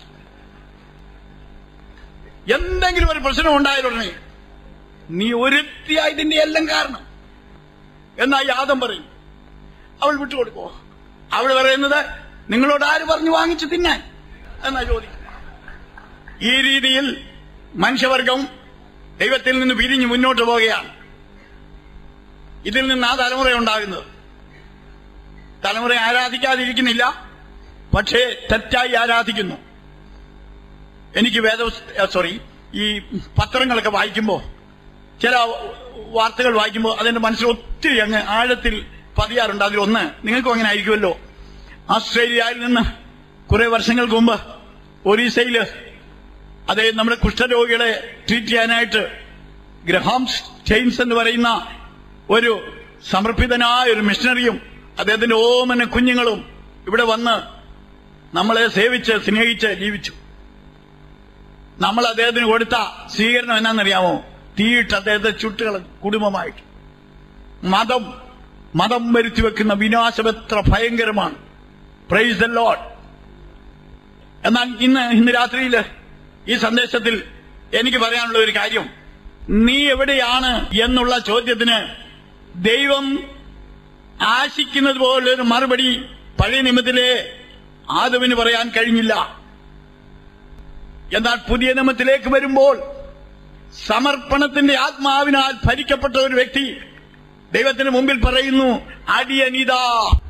Speaker 1: എന്തെങ്കിലും ഒരു പ്രശ്നം ഉണ്ടായാലുടനെ നീ ഒരുത്തിയായതിന്റെ എല്ലാം കാരണം എന്നാ യാദം പറയും അവൾ വിട്ടുകൊടുക്കോ അവൾ പറയുന്നത് നിങ്ങളോട് ആര് പറഞ്ഞു വാങ്ങിച്ചു തിന്നാൻ എന്നാ ചോദിക്കും ഈ രീതിയിൽ മനുഷ്യവർഗം ദൈവത്തിൽ നിന്ന് പിരിഞ്ഞ് മുന്നോട്ട് പോവുകയാണ് ഇതിൽ നിന്ന് ആ തലമുറ ഉണ്ടാകുന്നത് തലമുറ ആരാധിക്കാതിരിക്കുന്നില്ല പക്ഷേ തെറ്റായി ആരാധിക്കുന്നു എനിക്ക് വേദ സോറി ഈ പത്രങ്ങളൊക്കെ വായിക്കുമ്പോൾ ചില വാർത്തകൾ വായിക്കുമ്പോൾ അതിന്റെ മനസ്സിൽ ഒത്തിരി അങ്ങ് ആഴത്തിൽ പതിയാറുണ്ട് അതിലൊന്ന് നിങ്ങൾക്കും അങ്ങനെ ആയിരിക്കുമല്ലോ ആസ്ട്രേലിയയിൽ നിന്ന് കുറെ വർഷങ്ങൾക്ക് മുമ്പ് ഒറീസയില് അതെ നമ്മുടെ കുഷ്ഠരോഗികളെ ട്രീറ്റ് ചെയ്യാനായിട്ട് ഗ്രഹാംസ് ചെയിൻസ് എന്ന് പറയുന്ന ഒരു സമർപ്പിതനായ ഒരു മിഷണറിയും അദ്ദേഹത്തിന്റെ ഓമന കുഞ്ഞുങ്ങളും ഇവിടെ വന്ന് നമ്മളെ സേവിച്ച് സ്നേഹിച്ച് ജീവിച്ചു നമ്മൾ അദ്ദേഹത്തിന് കൊടുത്ത സ്വീകരണം എന്നാണെന്നറിയാമോ തീയിട്ട് അദ്ദേഹത്തെ ചുട്ടുകൾ കുടുംബമായിട്ട് മതം മതം വരുത്തി വെക്കുന്ന വിനാശം എത്ര ഭയങ്കരമാണ് പ്രൈസ് ദ ലോഡ് എന്നാൽ ഇന്ന് ഇന്ന് രാത്രിയിൽ ഈ സന്ദേശത്തിൽ എനിക്ക് പറയാനുള്ള ഒരു കാര്യം നീ എവിടെയാണ് എന്നുള്ള ചോദ്യത്തിന് ദൈവം ആശിക്കുന്നത് പോലെ ഒരു മറുപടി പഴയ നിയമത്തിലെ ആദവിന് പറയാൻ കഴിഞ്ഞില്ല എന്നാൽ പുതിയ നിയമത്തിലേക്ക് വരുമ്പോൾ സമർപ്പണത്തിന്റെ ആത്മാവിനാൽ ഭരിക്കപ്പെട്ട ഒരു വ്യക്തി ദൈവത്തിന് മുമ്പിൽ പറയുന്നു അടിയനിതാ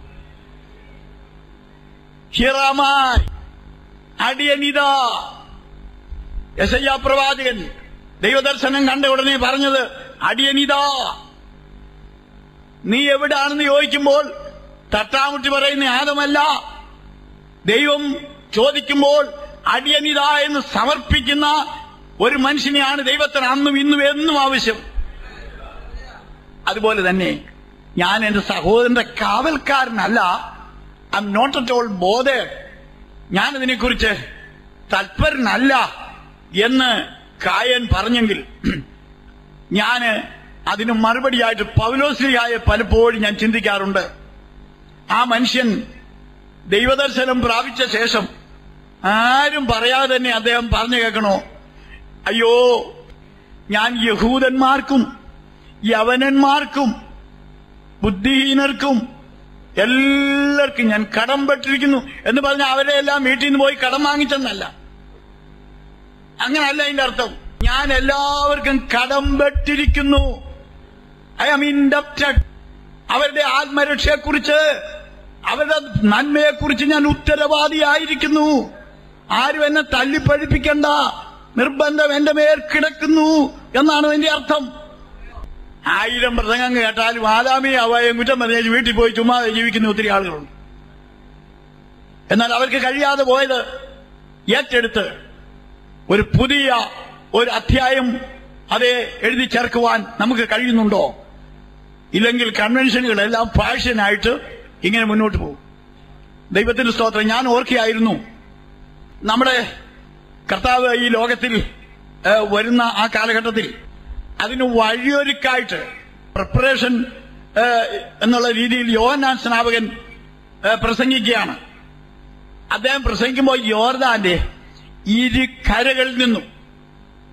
Speaker 1: ഹിറാമായി അടിയനിതാ യശയ്യ പ്രവാചകൻ ദൈവദർശനം കണ്ട ഉടനെ പറഞ്ഞത് അടിയനിതാ നീ എവിടാണെന്ന് ചോദിക്കുമ്പോൾ തട്ടാമുട്ടി പറയുന്ന ആദമല്ല ദൈവം ചോദിക്കുമ്പോൾ അടിയനിത എന്ന് സമർപ്പിക്കുന്ന ഒരു മനുഷ്യനെയാണ് ദൈവത്തിന് അന്നും ഇന്നും എന്നും ആവശ്യം അതുപോലെ തന്നെ ഞാൻ എന്റെ സഹോദരന്റെ കാവൽക്കാരനല്ല I am not at all bothered ഞാൻ ഇതിനെക്കുറിച്ച് തൽപരനല്ല എന്ന് കായൻ പറഞ്ഞെങ്കിൽ ഞാന് അതിന് മറുപടിയായിട്ട് പൗലോശ്രീയായ പലപ്പോഴും ഞാൻ ചിന്തിക്കാറുണ്ട് ആ മനുഷ്യൻ ദൈവദർശനം പ്രാപിച്ച ശേഷം ആരും പറയാതെ തന്നെ അദ്ദേഹം പറഞ്ഞു കേൾക്കണോ അയ്യോ ഞാൻ യഹൂദന്മാർക്കും യവനന്മാർക്കും ബുദ്ധിഹീനർക്കും എല്ലാവർക്കും ഞാൻ കടം പെട്ടിരിക്കുന്നു എന്ന് പറഞ്ഞ അവരെ എല്ലാം വീട്ടിൽ നിന്ന് പോയി കടം വാങ്ങിച്ചെന്നല്ല അങ്ങനല്ല അതിന്റെ അർത്ഥം ഞാൻ എല്ലാവർക്കും കടം പെട്ടിരിക്കുന്നു ഐ ആം ഇൻഡപ്റ്റഡ് അവരുടെ ആത്മരക്ഷയെക്കുറിച്ച് അവരുടെ നന്മയെക്കുറിച്ച് ഞാൻ ഉത്തരവാദിയായിരിക്കുന്നു ആരും എന്നെ തല്ലിപ്പഴിപ്പിക്കണ്ട നിർബന്ധം എന്റെ മേൽ കിടക്കുന്നു എന്നാണ് അതിന്റെ അർത്ഥം ആയിരം പ്രസംഗം കേട്ടാലും ആദാമി അവയെ കുറ്റം പറഞ്ഞ് വീട്ടിൽ പോയി ചുമ്മാതെ ജീവിക്കുന്ന ഒത്തിരി ആളുകളുണ്ട് എന്നാൽ അവർക്ക് കഴിയാതെ പോയത് ഏറ്റെടുത്ത് ഒരു പുതിയ ഒരു അധ്യായം അതെ എഴുതി ചേർക്കുവാൻ നമുക്ക് കഴിയുന്നുണ്ടോ ഇല്ലെങ്കിൽ കൺവെൻഷനുകളെല്ലാം ഫാഷനായിട്ട് ഇങ്ങനെ മുന്നോട്ട് പോകും ദൈവത്തിന്റെ സ്തോത്രം ഞാൻ ഓർക്കുകയായിരുന്നു നമ്മുടെ കർത്താവ് ഈ ലോകത്തിൽ ഏ, വരുന്ന ആ കാലഘട്ടത്തിൽ അതിന് വഴിയൊരുക്കായിട്ട് പ്രിപ്പറേഷൻ ഏ, എന്നുള്ള രീതിയിൽ യോഹന്നാൻ സ്നാപകൻ ഏ, പ്രസംഗിക്കുകയാണ് അദ്ദേഹം പ്രസംഗിക്കുമ്പോൾ യോർദാന്റെ ഇരു കരകളിൽ നിന്നും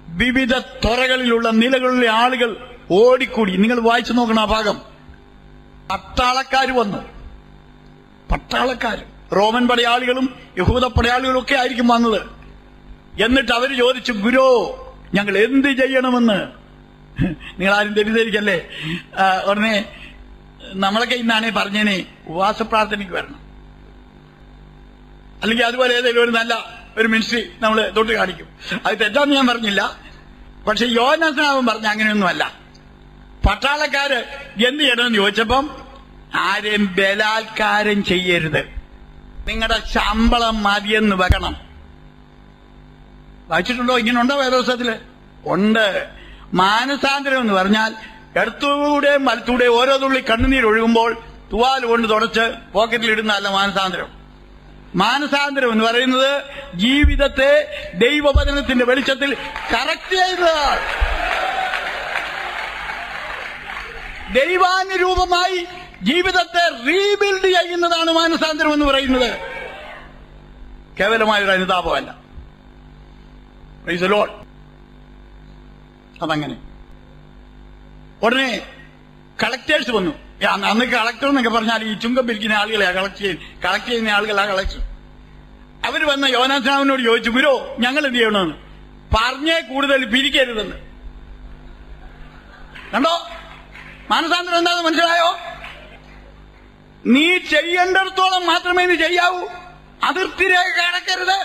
Speaker 1: വിവിധ തുറകളിലുള്ള നിലകളിലെ ആളുകൾ ഓടിക്കൂടി നിങ്ങൾ വായിച്ചു നോക്കണം ആ ഭാഗം പട്ടാളക്കാർ വന്നു പട്ടാളക്കാർ റോമൻ പടയാളികളും യഹൂദ പടയാളികളും ഒക്കെ ആയിരിക്കും വന്നത് എന്നിട്ട് അവർ ചോദിച്ചു ഗുരോ ഞങ്ങൾ എന്ത് ചെയ്യണമെന്ന് നിങ്ങൾ ആരും തെറ്റിദ്ധരിക്കല്ലേ ആ, ഉടനെ നമ്മളൊക്കെ ഇന്നാണേ പറഞ്ഞേനെ ഉപവാസ പ്രാർത്ഥനയ്ക്ക് വരണം അല്ലെങ്കിൽ അതുപോലെ ഏതെങ്കിലും ഒരു നല്ല ഒരു മിനിസ്ട്രി നമ്മൾ തൊട്ട് കാണിക്കും അത് തെറ്റാന്ന് ഞാൻ പറഞ്ഞില്ല പക്ഷെ യോനാസനാവൻ പറഞ്ഞ അങ്ങനെയൊന്നുമല്ല പട്ടാളക്കാര് എന്ത് ചെയ്യണമെന്ന് ചോദിച്ചപ്പം ആരെയും ബലാത്കാരം ചെയ്യരുത് നിങ്ങളുടെ ശമ്പളം മതിയെന്ന് വെക്കണം വായിച്ചിട്ടുണ്ടോ ഇങ്ങനെയുണ്ടോ വേദോത്സവത്തില് ഉണ്ട് മാനസാന്തരം എന്ന് പറഞ്ഞാൽ ഇടത്തൂടെയും വലത്തൂടെയും ഓരോ തുള്ളി കണ്ണുനീർ ഒഴുകുമ്പോൾ തുവാൽ കൊണ്ട് തുടച്ച് പോക്കറ്റിൽ ഇടുന്നതല്ല മാനസാന്തരം മാനസാന്തരം എന്ന് പറയുന്നത് ജീവിതത്തെ ദൈവവചനത്തിന്റെ വെളിച്ചത്തിൽ കറക്റ്റ് ചെയ്യുന്നതാണ് ദൈവാനുരൂപമായി ജീവിതത്തെ റീബിൽഡ് ചെയ്യുന്നതാണ് മാനസാന്തരം എന്ന് പറയുന്നത് കേവലമായ ഒരു അനുതാപമല്ല Praise the Lord. അതങ്ങനെ ഉടനെ കളക്ടേഴ്സ് വന്നു ഏ, അന്ന് അന്ന് കളക്ടർ എന്നൊക്കെ പറഞ്ഞാൽ ഈ ചുങ്കം പിരിക്കുന്ന ആളുകളെ കളക്ട് ചെയ്യുന്ന കളക്ട് ചെയ്യുന്ന ആളുകളാ കളക്ടർ അവര് വന്ന യോനാസ്രാവിനോട് ചോദിച്ചു ഗുരു ഞങ്ങൾ എന്ത് ചെയ്യണമെന്ന് പറഞ്ഞേ കൂടുതൽ പിരിക്കരുതെന്ന് കണ്ടോ മാനസാന്തരം എന്താണെന്ന് മനസ്സിലായോ നീ ചെയ്യേണ്ടിടത്തോളം മാത്രമേ നീ ചെയ്യാവൂ അതിർത്തി രേഖ കടക്കരുത്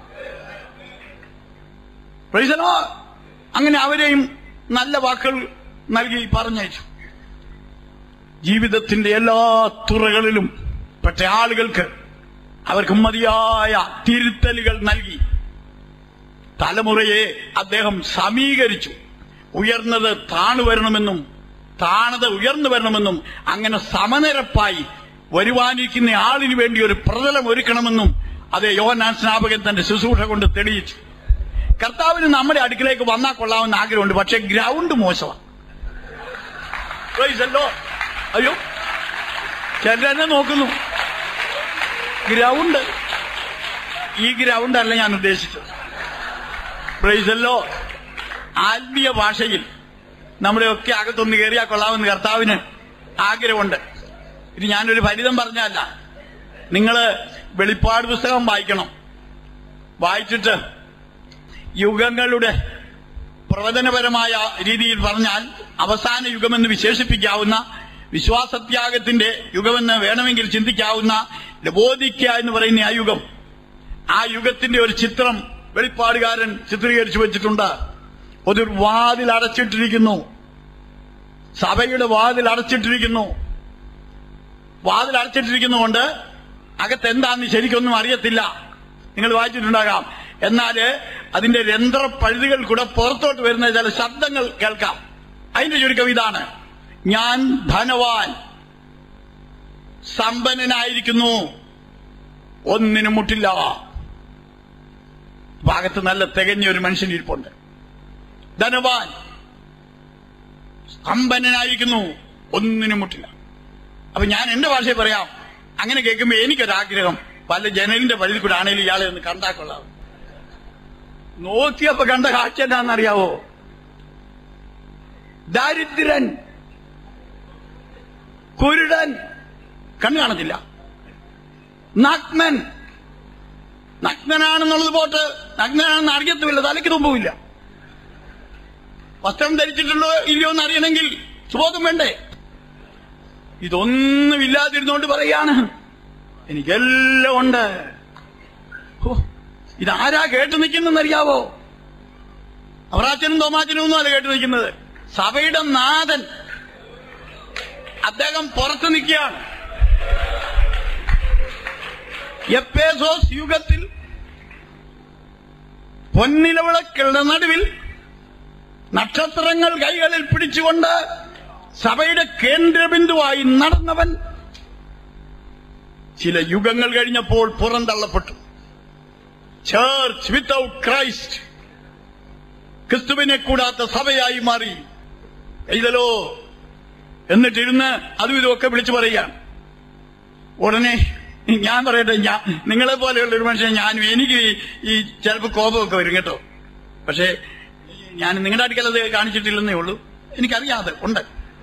Speaker 1: പ്രൈസലോ അങ്ങനെ അവരെയും നല്ല വാക്കുകൾ നൽകി പറഞ്ഞയച്ചു ജീവിതത്തിന്റെ എല്ലാ തുറകളിലും പെട്ട ആളുകൾക്ക് അവർക്ക് മതിയായ തിരുത്തലുകൾ നൽകി തലമുറയെ അദ്ദേഹം സമീകരിച്ചു ഉയർന്നത് താണു വരണമെന്നും താണത് ഉയർന്നു വരണമെന്നും അങ്ങനെ സമനിരപ്പായി വരുവാനിരിക്കുന്ന ആളിന് വേണ്ടി ഒരു പ്രതലം ഒരുക്കണമെന്നും അതേ യോഹനാൻ സ്നാപകൻ തന്റെ ശുശ്രൂഷ കൊണ്ട് തെളിയിച്ചു കർത്താവിന് നമ്മുടെ അടുക്കിലേക്ക് വന്നാൽ കൊള്ളാമെന്ന് ആഗ്രഹമുണ്ട് പക്ഷെ ഗ്രൗണ്ട് മോശമാണ് Praise the Lord. അയ്യോ ചിലരെന്നെ നോക്കുന്നു ഗ്രൗണ്ട് ഈ ഗ്രൗണ്ട് അല്ല ഞാൻ ഉദ്ദേശിച്ചത് പ്രൈസല്ലോ ആത്മീയ ഭാഷയിൽ നമ്മുടെയൊക്കെ അകത്തൊന്ന് കയറിയാൽ കൊള്ളാമെന്ന് കർത്താവിന് ആഗ്രഹമുണ്ട് ഇത് ഞാനൊരു ഫലിതം പറഞ്ഞല്ല നിങ്ങൾ വെളിപ്പാട് പുസ്തകം വായിക്കണം വായിച്ചിട്ട് യുഗങ്ങളുടെ പ്രവചനപരമായ രീതിയിൽ പറഞ്ഞാൽ അവസാന യുഗമെന്ന് വിശേഷിപ്പിക്കാവുന്ന വിശ്വാസത്യാഗത്തിന്റെ യുഗമെന്ന് വേണമെങ്കിൽ ചിന്തിക്കാവുന്ന ലബോധിക്ക എന്ന് പറയുന്ന ആ യുഗം ആ യുഗത്തിന്റെ ഒരു ചിത്രം വെളിപ്പാടുകാരൻ ചിത്രീകരിച്ചു വെച്ചിട്ടുണ്ട് ഒരു വാതിൽ അടച്ചിട്ടിരിക്കുന്നു സഭയുടെ വാതിൽ അടച്ചിട്ടിരിക്കുന്നു വാതിൽ അടച്ചിട്ടിരിക്കുന്നതുകൊണ്ട് അകത്ത് എന്താന്ന് ശരിക്കൊന്നും അറിയത്തില്ല നിങ്ങൾ വായിച്ചിട്ടുണ്ടാകാം എന്നാല് അതിന്റെ രന്ധ്ര പഴുതുകൾ കൂടെ പുറത്തോട്ട് വരുന്ന ചില ശബ്ദങ്ങൾ കേൾക്കാം അതിന്റെ ചുരുക്കം ഇതാണ് ഞാൻ ധനവാൻ സമ്പന്നനായിരിക്കുന്നു ഒന്നിനും മുട്ടില്ല ഭാഗത്ത് നല്ല തികഞ്ഞ ഒരു മനുഷ്യൻ ഇരിപ്പുണ്ട് ധനവാൻ സമ്പന്നനായിരിക്കുന്നു ഒന്നിനും മുട്ടില്ല അപ്പൊ ഞാൻ എന്റെ ഭാഷയിൽ പറയാം അങ്ങനെ കേൾക്കുമ്പോ എനിക്കൊരാഗ്രഹം പല ജനലിന്റെ വഴിയിൽ കൂടെ ആണെങ്കിലും ഇയാളെ ഒന്ന് കണ്ടാക്കൊള്ളാം നോക്കിയപ്പോ കണ്ട കാഴ്ച എന്താണെന്നറിയാവോ ദാരിദ്രൻ കുരുടൻ കണ്ണു കാണത്തില്ല നഗ്നൻ നഗ്നനാണെന്നുള്ളത് പോട്ട് നഗ്നനാണെന്ന് അറിയത്തുമില്ല തലയ്ക്ക് തുമ്പുമില്ല വസ്ത്രം ധരിച്ചിട്ടുണ്ടോ ഇല്ലയോ എന്ന് അറിയണമെങ്കിൽ സുബോധം വേണ്ടേ ഇതൊന്നും ഇല്ലാതിരുന്നോണ്ട് പറയാണ് എനിക്കെല്ലാം ഉണ്ട് ഹോ, ഇതാരാ കേട്ടു നിൽക്കുന്നറിയാവോ അവറാച്ചനും തോമാച്ചനും ഒന്നും അല്ല കേട്ടു നിൽക്കുന്നത് സഭയുടെ നാഥൻ അദ്ദേഹം പുറത്തു നിൽക്കുകയാണ് എപ്പേസോസ് യുഗത്തിൽ പൊന്നിലവിളക്കളുടെ നടുവിൽ നക്ഷത്രങ്ങൾ കൈകളിൽ പിടിച്ചുകൊണ്ട് സഭയുടെ കേന്ദ്രബിന്ദുവായി നടന്നവൻ ചില യുഗങ്ങൾ കഴിഞ്ഞപ്പോൾ പുറന്തള്ളപ്പെട്ടു ചേർച്ച് വിത്തൌട്ട് ക്രൈസ്റ്റ് ക്രിസ്തുവിനെ കൂടാത്ത സഭയായി മാറി എഴുതലോ എന്നിട്ടിരുന്ന് അതും ഇതുമൊക്കെ വിളിച്ചു പറയുകയാണ് ഉടനെ ഞാൻ പറയട്ടെ ഞാൻ നിങ്ങളെ പോലെയുള്ള ഒരു മനുഷ്യൻ ഞാൻ എനിക്ക് ഈ- ഈ ചിലപ്പോൾ കോപമൊക്കെ വരും കേട്ടോ പക്ഷേ ഞാൻ നിങ്ങളുടെ അടുക്കൽ അത് കാണിച്ചിട്ടില്ലെന്നേ ഉള്ളൂ എനിക്കറിയാതെ ഉണ്ട്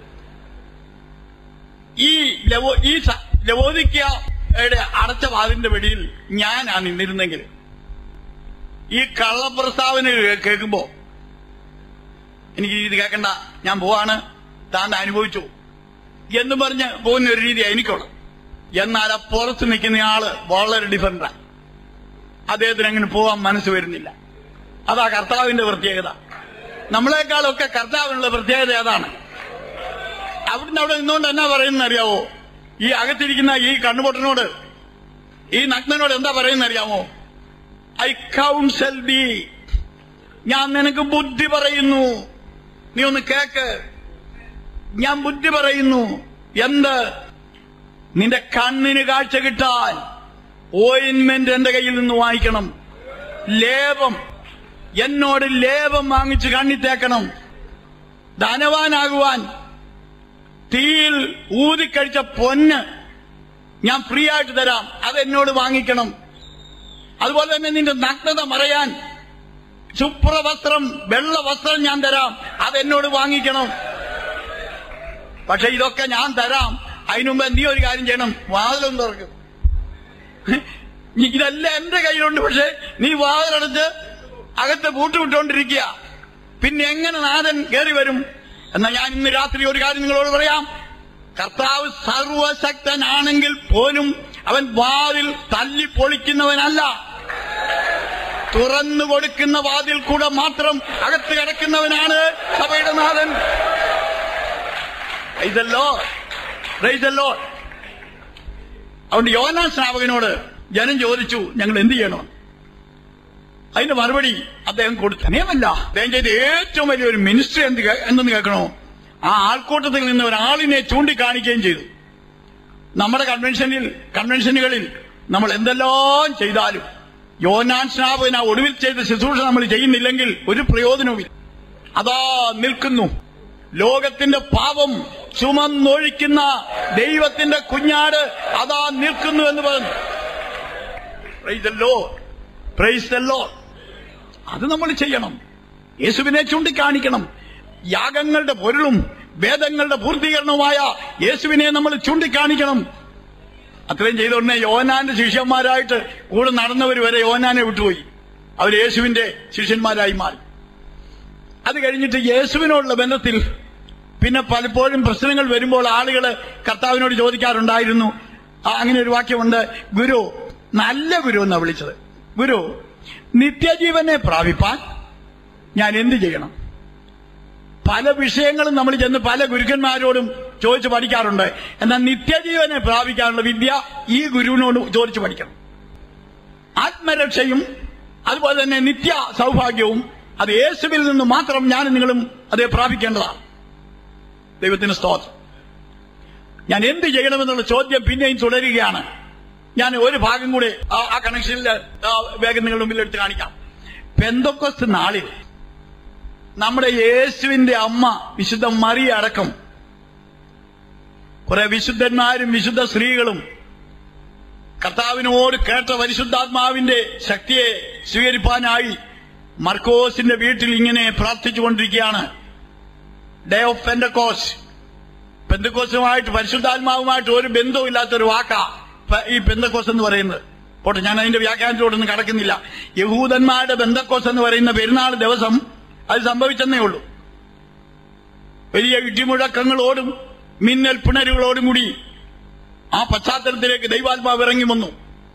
Speaker 1: ഈ ലവോ ഈ സ- ലവോദിക്കയുടെ അടച്ച വാതിന്റെ വെടിയിൽ ഞാനാണ് നിന്നിരുന്നെങ്കിൽ ഈ കള്ളപ്രസ്താവന കേൾക്കുമ്പോ എനിക്ക് ഇത് കേൾക്കണ്ട ഞാൻ പോവാണ് താൻ അനുഭവിച്ചു എന്നും പറഞ്ഞ് പോകുന്ന ഒരു രീതിയാണ് എനിക്കുള്ളത് എന്നാൽ ആ പുറത്ത് നിൽക്കുന്ന ആള് വളരെ ഡിഫറൻറ്റാണ് അദ്ദേഹത്തിന് അങ്ങനെ പോവാൻ മനസ്സ് വരുന്നില്ല അതാ കർത്താവിന്റെ പ്രത്യേകത നമ്മളെക്കാളൊക്കെ കർത്താവിനുള്ള പ്രത്യേകത അതാണ് അവിടുന്ന് അവിടെ നിന്നുകൊണ്ട് എന്നാ പറയുന്ന അറിയാവോ ഈ അകത്തിരിക്കുന്ന ഈ കണ്ണുപൊട്ടനോട് ഈ നഗ്നനോട് എന്താ പറയുന്ന അറിയാമോ ഐ കൗൺസൽ ബി ഞാൻ നിനക്ക് ബുദ്ധി പറയുന്നു നീ ഒന്ന് കേക്ക് ഞാൻ ബുദ്ധി പറയുന്നു എന്ത് നിന്റെ കണ്ണിന് കാഴ്ച കിട്ടാൻ ഓയിൻമെന്റ് എന്റെ കയ്യിൽ നിന്ന് വാങ്ങിക്കണം ലേപം എന്നോട് ലേപം വാങ്ങിച്ച് കണ്ണി തേക്കണം ധനവാനാകുവാൻ തീയിൽ ഊതിക്കഴിച്ച പൊന്ന് ഞാൻ ഫ്രീ ആയിട്ട് തരാം അത് എന്നോട് വാങ്ങിക്കണം അതുപോലെ തന്നെ നിന്റെ നഗ്നത മറയാൻ ശുഭ്രവസ്ത്രം വെള്ള വസ്ത്രം ഞാൻ തരാം അത് എന്നോട് വാങ്ങിക്കണം പക്ഷെ ഇതൊക്കെ ഞാൻ തരാം അതിനുമുമ്പ് നീ ഒരു കാര്യം ചെയ്യണം വാതിലൊന്നും തുറക്കും ഇതെല്ലാം എന്റെ കയ്യിലുണ്ട് പക്ഷെ നീ വാതിലടച്ച് അകത്ത് പൂട്ടുവിട്ടുകൊണ്ടിരിക്കുക പിന്നെ എങ്ങനെ നാഥൻ കയറി വരും എന്നാ ഞാൻ ഇന്ന് രാത്രി ഒരു കാര്യം നിങ്ങളോട് പറയാം കർത്താവ് സർവശക്തനാണെങ്കിൽ പോലും അവൻ വാതിൽ തല്ലി പൊളിക്കുന്നവനല്ല തുറന്നു കൊടുക്കുന്ന വാതിൽ കൂടെ മാത്രം അകത്ത് കിടക്കുന്നവനാണ് സഭയുടെ നാഥൻ ഇതല്ലോ ഇതല്ലോ അതുകൊണ്ട് യോനാ സ്നാപകനോട് ജനം ചോദിച്ചു ഞങ്ങൾ എന്ത് ചെയ്യണം അതിന്റെ മറുപടി അദ്ദേഹം കൊടുത്തു തന്നെയുമല്ല അദ്ദേഹം ചെയ്ത ഏറ്റവും വലിയൊരു മിനിസ്റ്റർ എന്ത് കേ- എന്തെന്ന് കേൾക്കണോ ആ ആൾക്കൂട്ടത്തിൽ നിന്ന് ഒരാളിനെ ചൂണ്ടിക്കാണിക്കുകയും ചെയ്തു നമ്മുടെ കൺവെൻഷനിൽ കൺവെൻഷനുകളിൽ നമ്മൾ എന്തെല്ലാം ചെയ്താലും യോനാൻ സ്നാപകൻ ആ ഒടുവിൽ ചെയ്ത ശുശ്രൂഷ നമ്മൾ ചെയ്യുന്നില്ലെങ്കിൽ ഒരു പ്രയോജനവുമില്ല അതാ നിൽക്കുന്നു ലോകത്തിന്റെ പാപം ചുമന്നൊഴിക്കുന്ന ദൈവത്തിന്റെ കുഞ്ഞാട് അതാ നിൽക്കുന്നു എന്ന് പറഞ്ഞു praise the Lord. Praise the Lord. അത് നമ്മൾ ചെയ്യണം യേശുവിനെ ചൂണ്ടിക്കാണിക്കണം യാഗങ്ങളുടെ പൊരുളും വേദങ്ങളുടെ പൂർത്തീകരണവുമായ യേശുവിനെ നമ്മൾ ചൂണ്ടിക്കാണിക്കണം അത്രയും ചെയ്തോടനെ യോനാന്റെ ശിഷ്യന്മാരായിട്ട് കൂടെ നടന്നവർ വരെ യോനാനെ വിട്ടുപോയി അവർ യേശുവിന്റെ ശിഷ്യന്മാരായി മാറി അത് കഴിഞ്ഞിട്ട് യേശുവിനോടുള്ള ബന്ധത്തിൽ പിന്നെ പലപ്പോഴും പ്രശ്നങ്ങൾ വരുമ്പോൾ ആളുകൾ കർത്താവിനോട് ചോദിക്കാറുണ്ടായിരുന്നു ആ, അങ്ങനെ ഒരു വാക്യമുണ്ട് ഗുരു നല്ല ഗുരു എന്നാ വിളിച്ചത് ഗുരു നിത്യജീവനെ പ്രാപിപ്പാൻ ഞാൻ എന്ത് ചെയ്യണം പല വിഷയങ്ങളും നമ്മൾ ചെന്ന് പല ഗുരുക്കന്മാരോടും ചോദിച്ചു പഠിക്കാറുണ്ട് എന്നാൽ നിത്യജീവനെ പ്രാപിക്കാനുള്ള വിദ്യ ഈ ഗുരുവിനോട് ചോദിച്ചു പഠിക്കണം ആത്മരക്ഷയും അതുപോലെ തന്നെ നിത്യ സൗഭാഗ്യവും അത് യേശുവിൽ നിന്ന് മാത്രം ഞാൻ നിങ്ങളും അത് പ്രാപിക്കേണ്ടതാണ് ദൈവത്തിന് സ്തോത്രം ഞാൻ എന്ത് ചെയ്യണമെന്നുള്ള ചോദ്യം പിന്നെയും തുടരുകയാണ് ഞാൻ ഒരു ഭാഗം കൂടി ആ- ആ കണക്ഷനിൽ ആ, വേഗം നിങ്ങളുടെ മുമ്പിൽ എടുത്ത് കാണിക്കാം പെന്തക്കൊസ്ത് നാളിൽ നമ്മുടെ യേശുവിന്റെ അമ്മ വിശുദ്ധ മറിയ അടക്കം കുറെ വിശുദ്ധന്മാരും വിശുദ്ധ സ്ത്രീകളും കർത്താവിനോട് കേട്ട പരിശുദ്ധാത്മാവിന്റെ ശക്തിയെ സ്വീകരിപ്പാനായി മർക്കോസിന്റെ വീട്ടിൽ ഇങ്ങനെ പ്രാർത്ഥിച്ചുകൊണ്ടിരിക്കുകയാണ് ഡേ ഓഫ് പെന്തക്കോസ് പെന്തക്കോസുമായിട്ട് പരിശുദ്ധാത്മാവുമായിട്ട് ഒരു ബന്ധവുമില്ലാത്ത ഒരു വാക്കാ പ- ഈ പെന്തക്കോസ് എന്ന് പറയുന്നത് പോട്ടെ ഞാൻ അതിന്റെ വ്യാഖ്യാനത്തോടൊന്നും കടക്കുന്നില്ല യഹൂദന്മാരുടെ ബന്ധക്കോസ് എന്ന് പറയുന്ന പെരുന്നാൾ ദിവസം അത് സംഭവിച്ചെന്നേ ഉള്ളൂ വലിയ ഇടിമുഴക്കങ്ങളോടും മിന്നൽ പിണരുകളോടും കൂടി ആ പശ്ചാത്തലത്തിലേക്ക് ദൈവാത്മാവ് ഇറങ്ങി വന്നു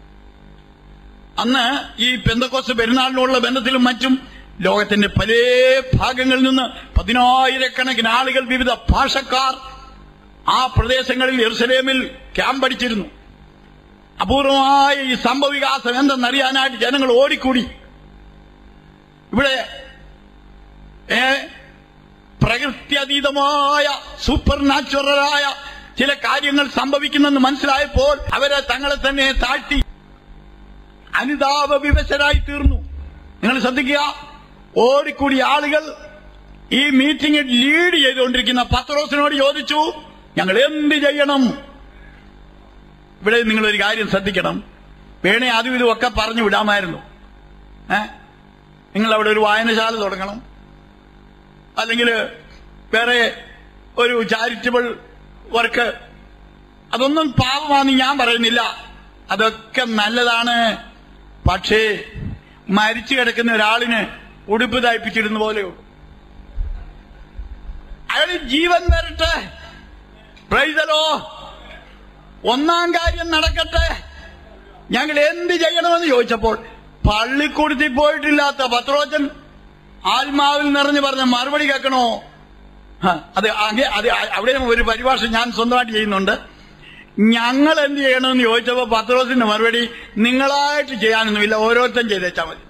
Speaker 1: അന്ന് ഈ പെന്തക്കോസ് പെരുന്നാളിനുള്ള ബന്ധത്തിലും മറ്റും ലോകത്തിന്റെ പല ഭാഗങ്ങളിൽ നിന്ന് പതിനായിരക്കണക്കിന് ആളുകൾ വിവിധ ഭാഷക്കാർ ആ പ്രദേശങ്ങളിൽ യെറുസലേമിൽ ക്യാമ്പ് അടിച്ചിരുന്നു അപൂർവമായ ഈ സംഭവവികാസം എന്തെന്നറിയാനായിട്ട് ജനങ്ങൾ ഓടിക്കൂടി ഇവിടെ ഏ പ്രകൃത്യതീതമായ സൂപ്പർ നാച്ചുറലായ ചില കാര്യങ്ങൾ സംഭവിക്കുന്നെന്ന് മനസ്സിലായപ്പോൾ അവരെ തങ്ങളെ തന്നെ താഴ്ത്തി അനുതാപ വിവശരായി തീർന്നു നിങ്ങൾ ശ്രദ്ധിക്കുക ഓടിക്കൂടി ആളുകൾ ഈ മീറ്റിംഗ് ലീഡ് ചെയ്തുകൊണ്ടിരിക്കുന്ന പത്രോസിനോട് ചോദിച്ചു ഞങ്ങൾ എന്ത് ചെയ്യണം ഇവിടെ നിങ്ങൾ ഒരു കാര്യം ശ്രദ്ധിക്കണം വേണേ അതും ഇതും ഒക്കെ പറഞ്ഞു വിടാമായിരുന്നു ഏ നിങ്ങൾ അവിടെ ഒരു വായനശാല തുടങ്ങണം അല്ലെങ്കിൽ വേറെ ഒരു ചാരിറ്റബിൾ വർക്ക് അതൊന്നും പാപമാണെന്ന് ഞാൻ പറയുന്നില്ല അതൊക്കെ നല്ലതാണ് പക്ഷേ മരിച്ചു കിടക്കുന്ന ഒരാളിന് ഉടുപ്പ് തയ്പ്പിച്ചിരുന്ന പോലെയുള്ളൂ അയാൾ ജീവൻ വരട്ടെ പ്രൈതലോ ഒന്നാം കാര്യം നടക്കട്ടെ ഞങ്ങൾ എന്ത് ചെയ്യണമെന്ന് ചോദിച്ചപ്പോൾ പള്ളിക്കൂടത്തിൽ പോയിട്ടില്ലാത്ത പത്രോച്ചൻ ആത്മാവിൽ നിറഞ്ഞു പറഞ്ഞ മറുപടി കേൾക്കണോ ഹ, അത് അങ്ങേ- അത് അവിടെ ഒരു പരിഭാഷ ഞാൻ സ്വന്തമായിട്ട് ചെയ്യുന്നുണ്ട് ഞങ്ങൾ എന്ത് ചെയ്യണമെന്ന് ചോദിച്ചപ്പോ പത്രോസിന്റെ മറുപടി നിങ്ങളായിട്ട് ചെയ്യാനൊന്നുമില്ല ഓരോരുത്തരും ചെയ്തേച്ചാ മതി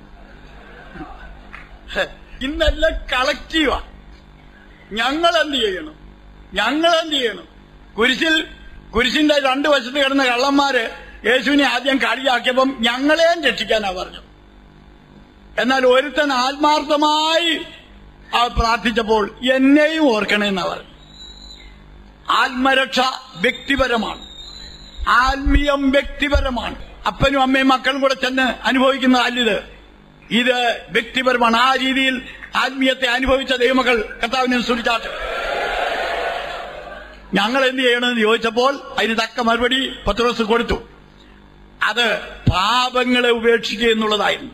Speaker 1: ഹെ, ഇന്നെല്ലാം കളക്റ്റീവാ ഞങ്ങൾ എന്ത് ചെയ്യണം ഞങ്ങൾ എന്ത് ചെയ്യണം കുരിശിൽ കുരിശിന്റെ രണ്ട് വശത്ത് കിടന്ന കള്ളന്മാര് യേശുവിനെ ആദ്യം കളിയാക്കിയപ്പം ഞങ്ങളെയും രക്ഷിക്കാനാ പറഞ്ഞു എന്നാൽ ഒരുത്തൻ ആത്മാർത്ഥമായി ആ പ്രാർത്ഥിച്ചപ്പോൾ എന്നെയും ഓർക്കണമെന്നാ പറഞ്ഞു ആത്മരക്ഷ വ്യക്തിപരമാണ് ആത്മീയം വ്യക്തിപരമാണ് അപ്പനും അമ്മയും മക്കളും കൂടെ ചെന്ന് അനുഭവിക്കുന്ന അല്ലിത് ഇത് വ്യക്തിപരമാണ് ആ രീതിയിൽ ആത്മീയത്തെ അനുഭവിച്ച ദൈവമക്കൾ കർത്താവിനെ സ്തുതിച്ചാട്ട് ഞങ്ങൾ എന്ത് ചെയ്യണമെന്ന് ചോദിച്ചപ്പോൾ അതിന് തക്ക മറുപടി പത്രോസ് കൊടുത്തു അത് പാപങ്ങളെ ഉപേക്ഷിക്കുക എന്നുള്ളതായിരുന്നു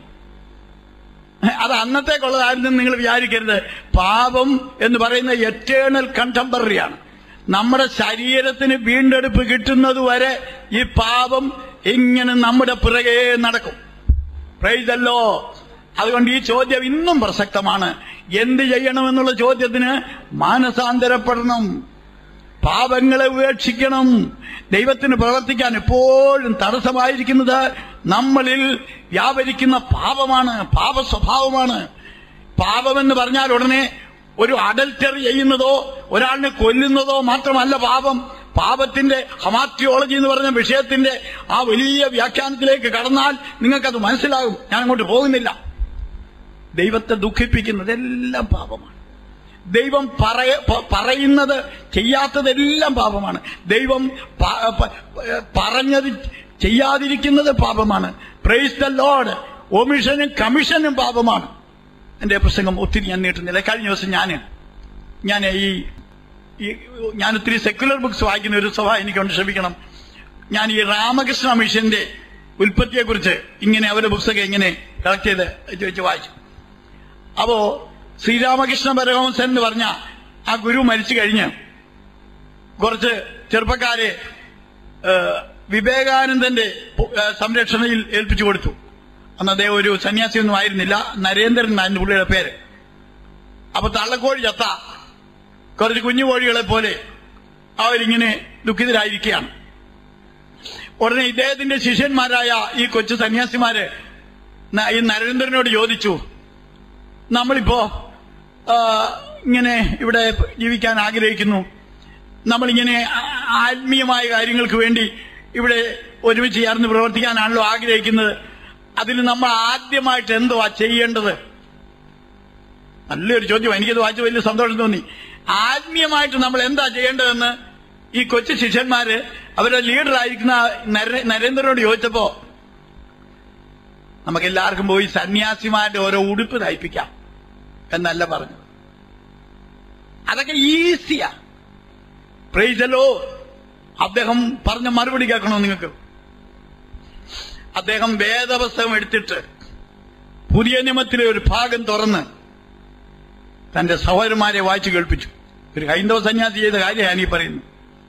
Speaker 1: അത് അന്നത്തേക്കുള്ളതായിരുന്നു നിങ്ങൾ വിചാരിക്കരുത് പാപം എന്ന് പറയുന്ന എറ്റേണൽ കണ്ടംപററിയാണ് നമ്മുടെ ശരീരത്തിന് വീണ്ടെടുപ്പ് കിട്ടുന്നത് വരെ ഈ പാപം ഇങ്ങനെ നമ്മുടെ പിറകെ നടക്കും പ്രൈതല്ലോ അതുകൊണ്ട് ഈ ചോദ്യം ഇന്നും പ്രസക്തമാണ് എന്ത് ചെയ്യണമെന്നുള്ള ചോദ്യത്തിന് മാനസാന്തരപ്പെടണം പാപങ്ങളെ ഉപേക്ഷിക്കണം ദൈവത്തിന് പ്രവർത്തിക്കാൻ എപ്പോഴും തടസ്സമായിരിക്കുന്നത് നമ്മളിൽ വ്യാപരിക്കുന്ന പാപമാണ് പാപ സ്വഭാവമാണ് പാപമെന്ന് പറഞ്ഞാൽ ഉടനെ ഒരു അഡൽറ്ററി ചെയ്യുന്നതോ ഒരാളിനെ കൊല്ലുന്നതോ മാത്രമല്ല പാപം പാപത്തിന്റെ ഹമാറ്റിയോളജി എന്ന് പറഞ്ഞ വിഷയത്തിന്റെ ആ വലിയ വ്യാഖ്യാനത്തിലേക്ക് കടന്നാൽ നിങ്ങൾക്കത് മനസ്സിലാകും ഞാൻ അങ്ങോട്ട് പോകുന്നില്ല ദൈവത്തെ ദുഃഖിപ്പിക്കുന്നതെല്ലാം പാപമാണ് ദൈവം പറയ പ- പറയുന്നത് ചെയ്യാത്തതെല്ലാം പാപമാണ് ദൈവം പ- പ- പറഞ്ഞത് ചെയ്യാതിരിക്കുന്നത് പാപമാണ് പ്രൈസ് ദ ലോഡ് ഒമിഷനും കമ്മീഷനും പാപമാണ് എന്റെ പ്രസംഗം ഒത്തിരി ഞാൻ നീട്ടുന്നില്ല കഴിഞ്ഞ ദിവസം ഞാൻ ഞാൻ ഈ ഈ ഞാൻ ഒത്തിരി സെക്യുലർ ബുക്സ് വായിക്കുന്ന ഒരു സഭ എനിക്കൊണ്ട് ക്ഷമിക്കണം ഞാൻ ഈ രാമകൃഷ്ണ മിഷന്റെ ഉൽപ്പത്തിയെക്കുറിച്ച് ഇങ്ങനെ അവരുടെ ബുക്സൊക്കെ ഇങ്ങനെ കളക്ട് ചെയ്ത് വെച്ച് വെച്ച് വായിച്ചു അപ്പോ ശ്രീരാമകൃഷ്ണ പരമഹംസൻ എന്ന് പറഞ്ഞ ആ ഗുരു മരിച്ചു കഴിഞ്ഞ് കുറച്ച് ചെറുപ്പക്കാരെ ഏഹ്, വിവേകാനന്ദന്റെ ഏഹ്, സംരക്ഷണയിൽ ഏൽപ്പിച്ചു കൊടുത്തു അന്ന് അദ്ദേഹം ഒരു സന്യാസിയൊന്നും ആയിരുന്നില്ല നരേന്ദ്രൻ എന്നായിരുന്നു പുള്ളിയുടെ പേര് അപ്പൊ തള്ളക്കോഴി ചത്ത കുറച്ച് കുഞ്ഞു കോഴികളെ പോലെ അവരിങ്ങനെ ദുഃഖിതരായിരിക്കുകയാണ് ഉടനെ ഇദ്ദേഹത്തിന്റെ ശിഷ്യന്മാരായ ഈ കൊച്ചു സന്യാസിമാര് ന- ഈ നരേന്ദ്രനോട് ചോദിച്ചു നമ്മളിപ്പോ ആ, ഇങ്ങനെ ഇവിടെ ജീവിക്കാൻ ആഗ്രഹിക്കുന്നു നമ്മളിങ്ങനെ ആ- ആത്മീയമായ കാര്യങ്ങൾക്ക് വേണ്ടി ഇവിടെ ഒരുമിച്ച് ചേർന്ന് പ്രവർത്തിക്കാനാണല്ലോ ആഗ്രഹിക്കുന്നത് അതിന് നമ്മൾ ആദ്യമായിട്ട് എന്തുവാ ചെയ്യേണ്ടത് നല്ലൊരു ചോദ്യം എനിക്കത് വായിച്ച് വലിയ സന്തോഷം തോന്നി ആത്മീയമായിട്ട് നമ്മൾ എന്താ ചെയ്യേണ്ടതെന്ന് ഈ കൊച്ചു ശിഷ്യന്മാര് അവരുടെ ലീഡറായിരിക്കുന്ന നര- നരേന്ദ്രനോട് ചോദിച്ചപ്പോ നമുക്ക് എല്ലാവർക്കും പോയി സന്യാസിമാരുടെ ഓരോ ഉടുപ്പ് തയ്പ്പിക്കാം എന്നല്ല പറഞ്ഞത് അതൊക്കെ ഈസിയാ പ്രൈസലോ അദ്ദേഹം പറഞ്ഞ മറുപടി കേൾക്കണോ നിങ്ങൾക്ക് അദ്ദേഹം വേദപുസ്തകം എടുത്തിട്ട് പുതിയ നിയമത്തിലെ ഒരു ഭാഗം തുറന്ന് തന്റെ സഹോദരന്മാരെ വായിച്ചു കേൾപ്പിച്ചു ഒരു ഹൈന്ദവ സന്യാസി ചെയ്ത കാര്യമാണ് ഈ പറയുന്നത്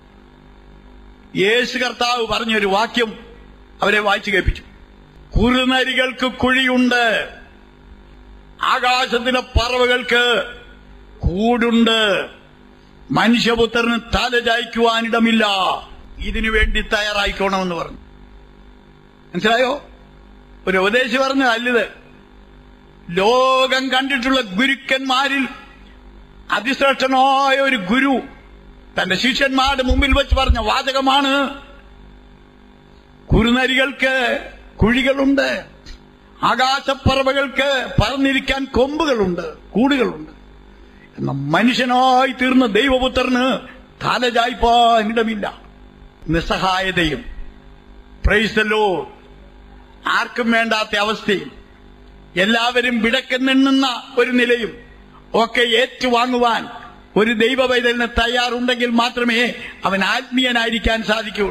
Speaker 1: യേശു കർത്താവ് പറഞ്ഞൊരു വാക്യം അവരെ വായിച്ചു കേൾപ്പിച്ചു കുറുനരികൾക്ക് കുഴിയുണ്ട് ആകാശത്തിലെ പറവകൾക്ക് കൂടുണ്ട് മനുഷ്യപുത്രന് തല ചായ്ക്കുവാനിടമില്ല ഇതിനു വേണ്ടി തയ്യാറായിക്കോണമെന്ന് പറഞ്ഞു മനസ്സിലായോ ഒരു ഉപദേശി പറഞ്ഞ അല്ലിത് ലോകം കണ്ടിട്ടുള്ള ഗുരുക്കന്മാരിൽ അതിശ്രേഷ്ഠനായ ഒരു ഗുരു തന്റെ ശിഷ്യന്മാരുടെ മുമ്പിൽ വെച്ച് പറഞ്ഞ വാചകമാണ് കുറുനരികൾക്ക് കുഴികളുണ്ട് ആകാശപ്പറവകൾക്ക് പറന്നിരിക്കാൻ കൊമ്പുകളുണ്ട് കൂടുകളുണ്ട് എന്ന മനുഷ്യനായി തീർന്ന ദൈവപുത്രന് തലചായ്പാനിടമില്ല നിസ്സഹായതയും പ്രൈസല്ലോ ആർക്കും വേണ്ടാത്ത അവസ്ഥയും എല്ലാവരും വിടക്കെന്നെണ്ണുന്ന ഒരു നിലയും ഒക്കെ ഏറ്റുവാങ്ങുവാൻ ഒരു ദൈവ പൈതലിന് തയ്യാറുണ്ടെങ്കിൽ മാത്രമേ അവൻ ആത്മീയനായിരിക്കാൻ സാധിക്കുകയുള്ളൂ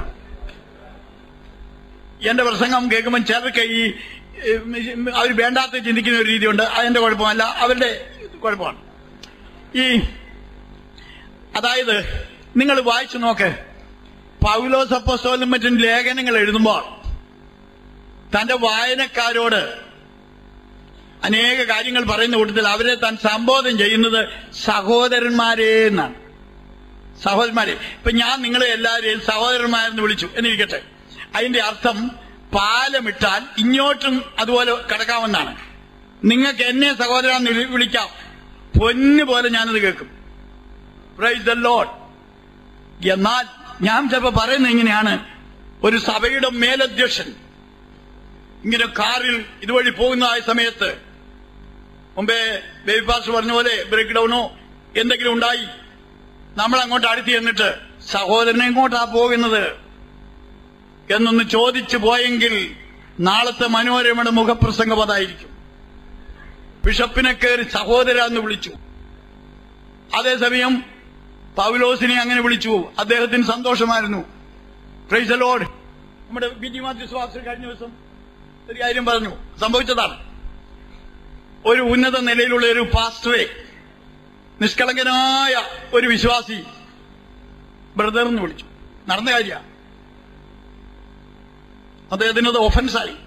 Speaker 1: എന്റെ പ്രസംഗം കേൾക്കുമ്പോൾ ചിലർക്ക് ഈ അവർ വേണ്ടാത്ത ചിന്തിക്കുന്ന ഒരു രീതിയുണ്ട് അതെന്റെ കുഴപ്പമല്ല അവരുടെ കുഴപ്പമാണ് ഈ അതായത് നിങ്ങൾ വായിച്ചു നോക്ക് പൗലോസ് അപ്പോസ്തലനും മറ്റും ലേഖനങ്ങൾ എഴുതുമ്പോൾ തന്റെ വായനക്കാരോട് അനേക കാര്യങ്ങൾ പറയുന്ന കൂട്ടത്തിൽ അവരെ താൻ സംബോധന ചെയ്യുന്നത് സഹോദരന്മാരെ എന്നാണ് സഹോദരന്മാരെ ഇപ്പൊ ഞാൻ നിങ്ങളെ എല്ലാവരെയും സഹോദരന്മാരെന്ന് വിളിച്ചു എന്നിരിക്കട്ടെ അതിന്റെ അർത്ഥം പാലമിട്ടാൽ ഇങ്ങോട്ടും അതുപോലെ കിടക്കാമെന്നാണ് നിങ്ങൾക്ക് എന്നെ സഹോദരാന്ന് വിളി- വിളിക്കാം പൊന്നു പോലെ ഞാനത് കേൾക്കും പ്രൈസ് ദ ലോഡ് എന്നാൽ ഞാൻ ചിലപ്പോ പറയുന്നത് ഇങ്ങനെയാണ് ഒരു സഭയുടെ മേലധ്യക്ഷൻ ഇങ്ങനെ കാറിൽ ഇതുവഴി പോകുന്നതായ സമയത്ത് മുമ്പേ ബേബി പാസ് പറഞ്ഞ പോലെ ബ്രേക്ക് ഡൗണോ എന്തെങ്കിലും ഉണ്ടായി നമ്മൾ അങ്ങോട്ട് അടുത്ത് ചെന്നിട്ട് സഹോദരനെ എങ്ങോട്ടാ പോകുന്നത് എന്നൊന്ന് ചോദിച്ചു പോയെങ്കിൽ നാളത്തെ മനോരമയുടെ മുഖപ്രസംഗം അതായിരിക്കും ബിഷപ്പിനെ കയറി സഹോദര എന്ന് വിളിച്ചു അതേസമയം പൗലോസിനെ അങ്ങനെ വിളിച്ചു അദ്ദേഹത്തിന് സന്തോഷമായിരുന്നു പ്രൈസ് ലോഡ് നമ്മുടെ ബി ടി മാത്യു സ്വാസ് കഴിഞ്ഞ ദിവസം ഒരു കാര്യം പറഞ്ഞു സംഭവിച്ചതാണ് ഒരു ഉന്നത നിലയിലുള്ള ഒരു പാസ്റ്ററെ നിഷ്കളങ്കനായ ഒരു വിശ്വാസി ബ്രദർ എന്ന് വിളിച്ചു നടന്ന കാര്യ അദ്ദേഹത്തിന് അത് ഒഫൻസായി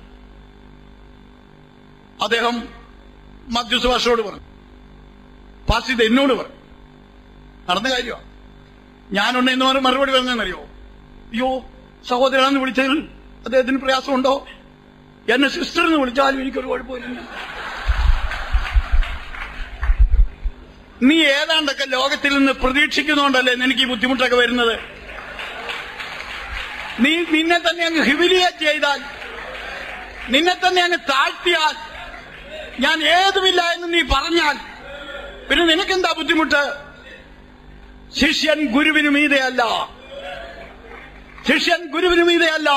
Speaker 1: അദ്ദേഹം മധ്യസുഭാഷോട് പറഞ്ഞു പാസ്റ്റ് ഇത് എന്നോട് പറഞ്ഞു നടന്ന കാര്യമാണ് ഞാനുണ്ട് എന്ന് പറഞ്ഞ് മറുപടി പറഞ്ഞെന്നറിയോ അയ്യോ സഹോദരാന്ന് വിളിച്ചതിൽ അദ്ദേഹത്തിന് പ്രയാസമുണ്ടോ എന്നെ സിസ്റ്റർ എന്ന് വിളിച്ചാലും എനിക്കൊരു കുഴപ്പമില്ല നീ ഏതാണ്ടൊക്കെ ലോകത്തിൽ നിന്ന് പ്രതീക്ഷിക്കുന്നുണ്ടല്ലേ എനിക്ക് ഈ ബുദ്ധിമുട്ടൊക്കെ വരുന്നത് നീ നിന്നെ തന്നെ അങ്ങ് ഹ്യൂമിലിയേറ്റ് ചെയ്താൽ നിന്നെ തന്നെ അങ്ങ് താഴ്ത്തിയാൽ ഞാൻ ഏതുമില്ല എന്ന് നീ പറഞ്ഞാൽ പിന്നെ നിനക്കെന്താ ബുദ്ധിമുട്ട് ശിഷ്യൻ ഗുരുവിനു മീതെയല്ല ശിഷ്യൻ ഗുരുവിനു മീതെയല്ല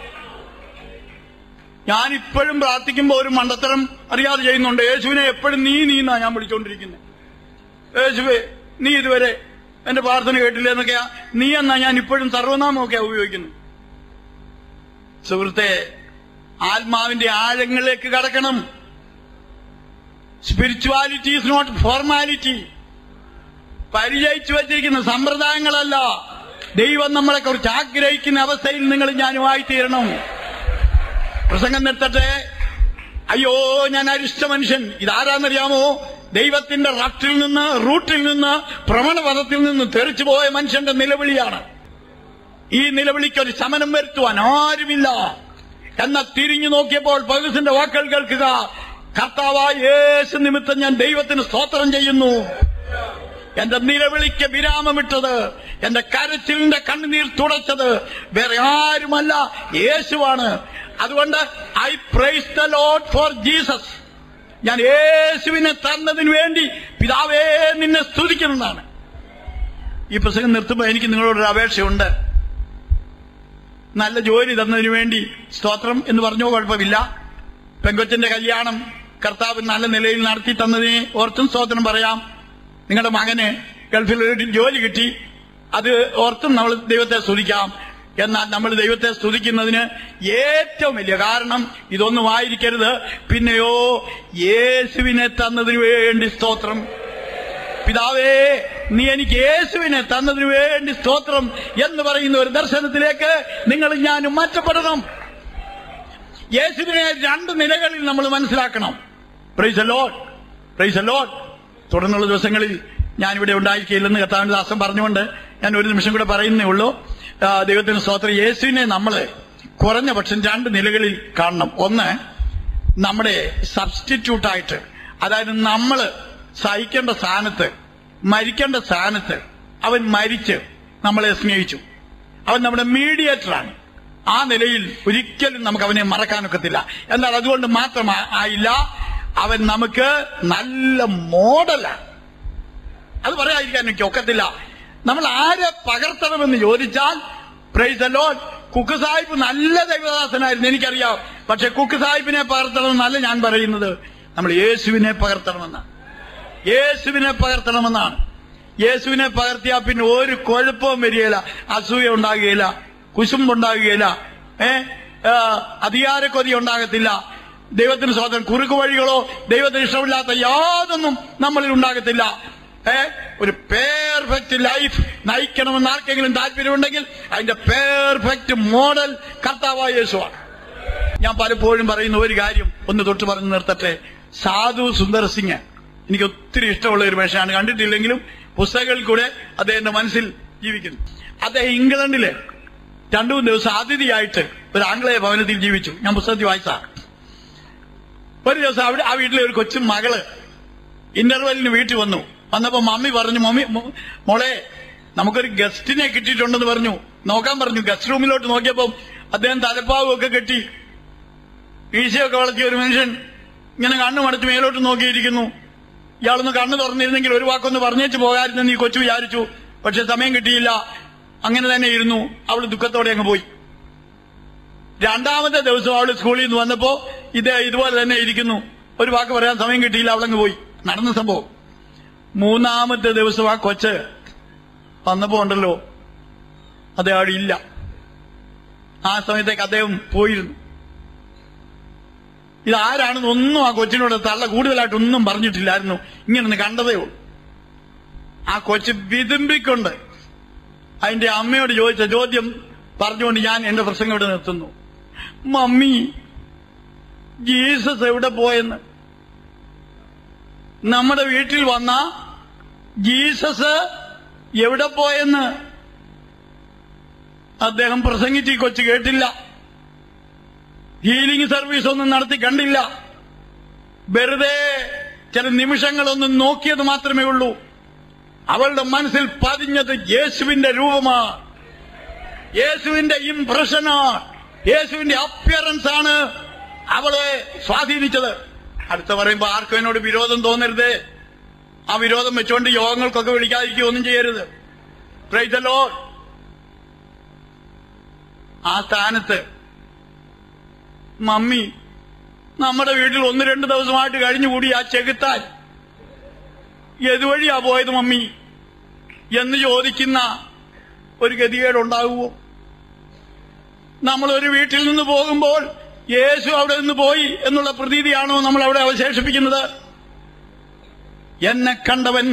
Speaker 1: ഞാൻ ഇപ്പോഴും പ്രാർത്ഥിക്കുമ്പോൾ ഒരു മണ്ടത്തരം അറിയാതെ ചെയ്യുന്നുണ്ട് യേശുവിനെ എപ്പോഴും നീ നീ എന്നാ ഞാൻ വിളിച്ചോണ്ടിരിക്കുന്നത് യേശുവേ നീ ഇതുവരെ എന്റെ പ്രാർത്ഥന കേട്ടില്ല എന്നൊക്കെയാ നീ എന്നാ ഞാൻ ഇപ്പോഴും സർവനാമമൊക്കെയാ ഉപയോഗിക്കുന്നത് സുഹൃത്തെ ആത്മാവിന്റെ ആഴങ്ങളിലേക്ക് കടക്കണം സ്പിരിച്വാലിറ്റി ഈസ് നോട്ട് ഫോർമാലിറ്റി പരിചയിച്ചു വച്ചിരിക്കുന്ന സമ്പ്രദായങ്ങളല്ല ദൈവം നമ്മളെ കുറിച്ച് ആഗ്രഹിക്കുന്ന അവസ്ഥയിൽ നിങ്ങൾ ഞാനുമായി തീരണം പ്രസംഗം നിർത്തട്ടെ അയ്യോ ഞാൻ അരിഷ്ട മനുഷ്യൻ ഇതാരാന്നറിയാമോ ദൈവത്തിന്റെ റട്ടിൽ നിന്ന് റൂട്ടിൽ നിന്ന് ഭ്രമണപഥത്തിൽ നിന്ന് തെറിച്ചു പോയ മനുഷ്യന്റെ നിലവിളിയാണ് ഈ നിലവിളിക്ക് ഒരു ശമനം വരുത്തുവാൻ ആരുമില്ല എന്ന തിരിഞ്ഞു നോക്കിയപ്പോൾ പൗലസിന്റെ വാക്കുകൾ കേൾക്കുക കർത്താവായ യേശു നിമിത്തം ഞാൻ ദൈവത്തിന് സ്തോത്രം ചെയ്യുന്നു എന്റെ നിലവിളിക്ക് വിരാമമിട്ടത് എന്റെ കരച്ചിലിന്റെ കണ്ണുനീർ തുടച്ചത് വേറെ ആരുമല്ല യേശുവാണ് അതുകൊണ്ട് I praise the Lord for Jesus ഞാൻ യേശുവിനെ തന്നതിന് വേണ്ടി പിതാവേ നിന്നെ സ്തുതിക്കുന്നതാണ് ഈ പ്രസംഗം നിർത്തുമ്പോൾ എനിക്ക് നിങ്ങളോടൊരു അപേക്ഷയുണ്ട് നല്ല ജോലി തന്നതിന് വേണ്ടി സ്തോത്രം എന്ന് പറഞ്ഞോ കുഴപ്പമില്ല പെങ്കൊച്ചന്റെ കല്യാണം കർത്താവ് നല്ല നിലയിൽ നടത്തി തന്നതിനെ ഓർത്തും സ്തോത്രം പറയാം നിങ്ങളുടെ മകന് ഗൾഫിൽ ഒരു ജോലി കിട്ടി അത് ഓർത്തും നമ്മൾ ദൈവത്തെ സ്തുതിക്കാം എന്നാൽ നമ്മൾ ദൈവത്തെ സ്തുതിക്കുന്നതിന് ഏറ്റവും വലിയ കാരണം ഇതൊന്നും ആയിരിക്കരുത് പിന്നെയോ യേശുവിനെ തന്നതിന് വേണ്ടി സ്തോത്രം പിതാവേ നീ എനിക്ക് യേശുവിനെ തന്നതിന് വേണ്ടി സ്തോത്രം എന്ന് പറയുന്ന ഒരു ദർശനത്തിലേക്ക് നിങ്ങൾ ഞാനും മാറ്റപ്പെടണം യേശുവിനെ രണ്ട് നിലകളിൽ നമ്മൾ മനസ്സിലാക്കണം പ്രൈസ് ലോഡ് പ്രൈസ് ലോഡ് തുടർന്നുള്ള ദിവസങ്ങളിൽ ഞാനിവിടെ ഉണ്ടായിരിക്കില്ലെന്ന് കർത്താവിന്റെ ദാസം പറഞ്ഞുകൊണ്ട് ഞാൻ ഒരു നിമിഷം കൂടെ പറയുന്നേ ഉള്ളൂ ആ, ദൈവത്തിന് സ്തോത്രം യേശുവിനെ നമ്മൾ കുറഞ്ഞ പക്ഷം രണ്ട് നിലകളിൽ കാണണം ഒന്ന് നമ്മുടെ സബ്സ്റ്റിറ്റ്യൂട്ടായിട്ട് അതായത് നമ്മൾ സഹിക്കേണ്ട സ്ഥാനത്ത് മരിക്കേണ്ട സ്ഥാനത്ത് അവൻ മരിച്ച് നമ്മളെ സ്നേഹിച്ചു അവൻ നമ്മുടെ മീഡിയേറ്ററാണ് ആ നിലയിൽ ഒരിക്കലും നമുക്ക് അവനെ മറക്കാനൊക്കത്തില്ല എന്നാൽ അതുകൊണ്ട് മാത്രം ആ- ആയില്ല അവൻ നമുക്ക് നല്ല മോഡലാണ് അത് പറയാതിരിക്കാൻ എനിക്ക് ഒക്കത്തില്ല നമ്മൾ ആരെ പകർത്തണമെന്ന് ചോദിച്ചാൽ പ്രൈസ് ലോഡ് കുക്ക് സാഹിബ് നല്ല ദൈവദാസനായിരുന്നു എനിക്കറിയാം പക്ഷെ കുക്ക് സാഹിബിനെ പകർത്തണമെന്നല്ല ഞാൻ പറയുന്നത് നമ്മൾ യേശുവിനെ പകർത്തണമെന്ന് യേശുവിനെ പകർത്തണമെന്നാണ് യേശുവിനെ പകർത്തിയാൽ പിന്നെ ഒരു കുഴപ്പവും വരികയില്ല അസൂയ ഉണ്ടാകുകയില്ല കുശുമ്പുണ്ടാകുകയില്ല ഏ ആ, അധികാരക്കൊതി ഉണ്ടാകത്തില്ല ദൈവത്തിന് സ്വാതന്ത്ര്യം കുറുക്കു വഴികളോ ദൈവത്തിന് ഇഷ്ടമില്ലാത്ത യാതൊന്നും നമ്മളിൽ ഉണ്ടാകത്തില്ല ഏ ഒരു പെർഫെക്റ്റ് ലൈഫ് നയിക്കണമെന്ന് ആർക്കെങ്കിലും താല്പര്യമുണ്ടെങ്കിൽ അതിന്റെ പെർഫെക്റ്റ് മോഡൽ കർത്താവായ യേശുവാണ് ഞാൻ പലപ്പോഴും പറയുന്ന ഒരു കാര്യം ഒന്ന് തൊട്ട് പറഞ്ഞു നിർത്തട്ടെ സാധു സുന്ദർ സിംഗ് എനിക്ക് ഒത്തിരി ഇഷ്ടമുള്ള ഒരു മനുഷ്യനാണ് കണ്ടിട്ടില്ലെങ്കിലും പുസ്തകങ്ങളിൽ കൂടെ അദ്ദേഹത്തിന്റെ മനസ്സിൽ ജീവിക്കുന്നു അദ്ദേഹം ഇംഗ്ലണ്ടില് രണ്ടു മൂന്ന് ദിവസം അതിഥിയായിട്ട് ഒരു ആംഗ്ലേയ ഭവനത്തിൽ ജീവിച്ചു ഞാൻ പുസ്തകത്തിൽ വായിച്ച ഒരു ദിവസം അവിടെ ആ വീട്ടിലെ ഒരു കൊച്ചു മകള് ഇന്റർവെല്ലിന് വീട്ടിൽ വന്നു വന്നപ്പോ മമ്മി പറഞ്ഞു മമ്മി മോ- മോളെ നമുക്കൊരു ഗസ്റ്റിനെ കിട്ടിയിട്ടുണ്ടെന്ന് പറഞ്ഞു നോക്കാൻ പറഞ്ഞു ഗസ്റ്റ് റൂമിലോട്ട് നോക്കിയപ്പോ അദ്ദേഹം തലപ്പാവും ഒക്കെ കെട്ടി വീശയൊക്കെ വളർത്തിയ ഒരു മനുഷ്യൻ ഇങ്ങനെ കണ്ണു മടച്ച് മേലോട്ട് നോക്കിയിരിക്കുന്നു ഇയാളൊന്ന് കണ്ണു തുറന്നിരുന്നെങ്കിൽ ഒരു വാക്കൊന്ന് പറഞ്ഞേച്ച് പോകാമായിരുന്നെന്ന് ഈ കൊച്ചു വിചാരിച്ചു പക്ഷെ സമയം കിട്ടിയില്ല അങ്ങനെ തന്നെ ഇരുന്നു അവൾ ദുഃഖത്തോടെ അങ്ങ് പോയി രണ്ടാമത്തെ ദിവസം അവൾ സ്കൂളിൽ നിന്ന് വന്നപ്പോ ഇത് ഇതുപോലെ തന്നെ ഇരിക്കുന്നു ഒരു വാക്ക് പറയാൻ സമയം കിട്ടിയില്ല അവളങ്ങ് പോയി നടന്ന സംഭവം മൂന്നാമത്തെ ദിവസം ആ കൊച്ച് വന്നപ്പോ ഉണ്ടല്ലോ അദ്ദേഹം അവിടെ ഇല്ല ആ സമയത്തേക്ക് അദ്ദേഹം പോയിരുന്നു ഇതാരാണെന്ന് ഒന്നും ആ കൊച്ചിനോട് തള്ള കൂടുതലായിട്ട് ഒന്നും പറഞ്ഞിട്ടില്ലായിരുന്നു ഇങ്ങനെ കണ്ടതേ ഉള്ളൂ ആ കൊച്ച് വിതുമ്പിക്കൊണ്ട് അതിന്റെ അമ്മയോട് ചോദിച്ച ചോദ്യം പറഞ്ഞുകൊണ്ട് ഞാൻ എന്റെ പ്രസംഗം ഇവിടെ നിർത്തുന്നു മമ്മി ജീസസ് എവിടെ പോയെന്ന് നമ്മുടെ വീട്ടിൽ വന്ന ജീസസ് എവിടെ പോയെന്ന് അദ്ദേഹം പ്രസംഗിച്ച് ഈ കൊച്ചു കേട്ടില്ല ഹീലിംഗ് സർവീസ് ഒന്നും നടത്തി കണ്ടില്ല വെറുതെ ചില നിമിഷങ്ങളൊന്നും നോക്കിയത് മാത്രമേ ഉള്ളൂ അവളുടെ മനസ്സിൽ പതിഞ്ഞത് യേശുവിന്റെ രൂപമാണ് യേശുവിന്റെ ഇംപ്രഷനാണ് യേശുവിന്റെ അപ്പിയറൻസ് ആണ് അവളെ സ്വാധീനിച്ചത് അടുത്ത പറയുമ്പോ ആർക്കും എന്നോട് വിരോധം തോന്നരുത് ആ വിരോധം വെച്ചുകൊണ്ട് യോഗങ്ങൾക്കൊക്കെ വിളിക്കാതിരിക്കുക ഒന്നും ചെയ്യരുത് Praise the Lord. ആ സ്ഥാനത്ത് മമ്മി നമ്മുടെ വീട്ടിൽ ഒന്ന് രണ്ട് ദിവസമായിട്ട് കഴിഞ്ഞുകൂടി ആ ചെകുത്താൻ ഏതുവഴിയാ പോയത് മമ്മി എന്ന് ചോദിക്കുന്ന ഒരു ഗതികേടുണ്ടാകുമോ നമ്മൾ ഒരു വീട്ടിൽ നിന്ന് പോകുമ്പോൾ യേശു അവിടെ നിന്ന് പോയി എന്നുള്ള പ്രതീതിയാണോ നമ്മൾ അവിടെ അവശേഷിപ്പിക്കുന്നത് എന്നെ കണ്ടവൻ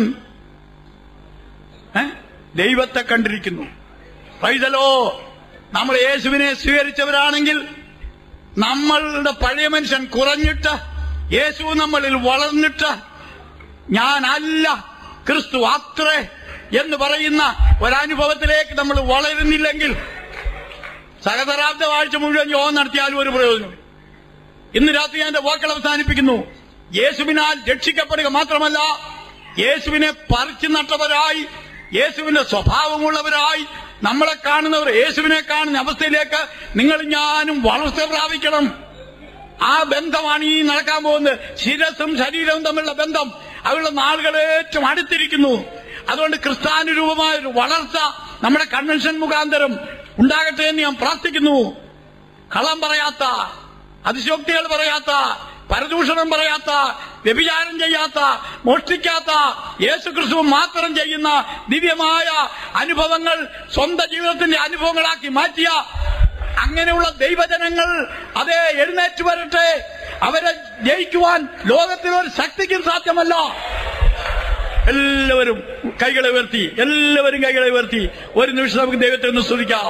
Speaker 1: ഏ? ദൈവത്തെ കണ്ടിരിക്കുന്നു പൈതലോ നമ്മൾ യേശുവിനെ സ്വീകരിച്ചവരാണെങ്കിൽ നമ്മളുടെ പഴയ മനുഷ്യൻ കുറഞ്ഞിട്ട് യേശു നമ്മളിൽ വളർന്നിട്ട് ഞാനല്ല ക്രിസ്തു അത്രേ എന്ന് പറയുന്ന ഒരനുഭവത്തിലേക്ക് നമ്മൾ വളരുന്നില്ലെങ്കിൽ സഹതരാബ്ദ വാഴ്ച മുഴുവൻ യോഗം നടത്തിയാലും ഒരു പ്രയോജനം ഇന്ന് രാത്രി ഞാൻ എന്റെ വാക്കുകൾ അവസാനിപ്പിക്കുന്നു യേശുവിനാൽ രക്ഷിക്കപ്പെടുക മാത്രമല്ല യേശുവിനെ പറിച്ചു നട്ടവരായി യേശുവിന്റെ സ്വഭാവമുള്ളവരായി നമ്മളെ കാണുന്നവർ യേശുവിനെ കാണുന്ന അവസ്ഥയിലേക്ക് നിങ്ങൾ ഞാനും വളർച്ച പ്രാപിക്കണം ആ ബന്ധമാണ് ഈ നടക്കാൻ പോകുന്നത് ശിരസും ശരീരവും തമ്മിലുള്ള ബന്ധം അവരുടെ നാളുകൾ ഏറ്റവും അടുത്തിരിക്കുന്നു അതുകൊണ്ട് ക്രിസ്താനുരൂപമായ ഒരു വളർച്ച നമ്മുടെ കൺവെൻഷൻ മുഖാന്തരം ഉണ്ടാകട്ടെ എന്ന് ഞാൻ പ്രാർത്ഥിക്കുന്നു കള്ളം പറയാത്ത അതിശോക്തികൾ പറയാത്ത പരദൂഷണം പറയാത്ത വ്യഭിചാരം ചെയ്യാത്ത മോഷ്ടിക്കാത്ത യേശു ക്രിസ്തു മാത്രം ചെയ്യുന്ന ദിവ്യമായ അനുഭവങ്ങൾ സ്വന്തം ജീവിതത്തിന്റെ അനുഭവങ്ങളാക്കി മാറ്റിയ അങ്ങനെയുള്ള ദൈവജനങ്ങൾ അതേ എഴുന്നേറ്റ് വരട്ടെ അവരെ ജയിക്കുവാൻ ലോകത്തിൽ ഒരു ശക്തിക്കും സാധ്യമല്ല എല്ലാവരും കൈകളെ ഉയർത്തി എല്ലാവരും കൈകളെ ഉയർത്തി ഒരു നിമിഷം നമുക്ക് ദൈവത്തെ ഒന്ന് സ്തുതിക്കാം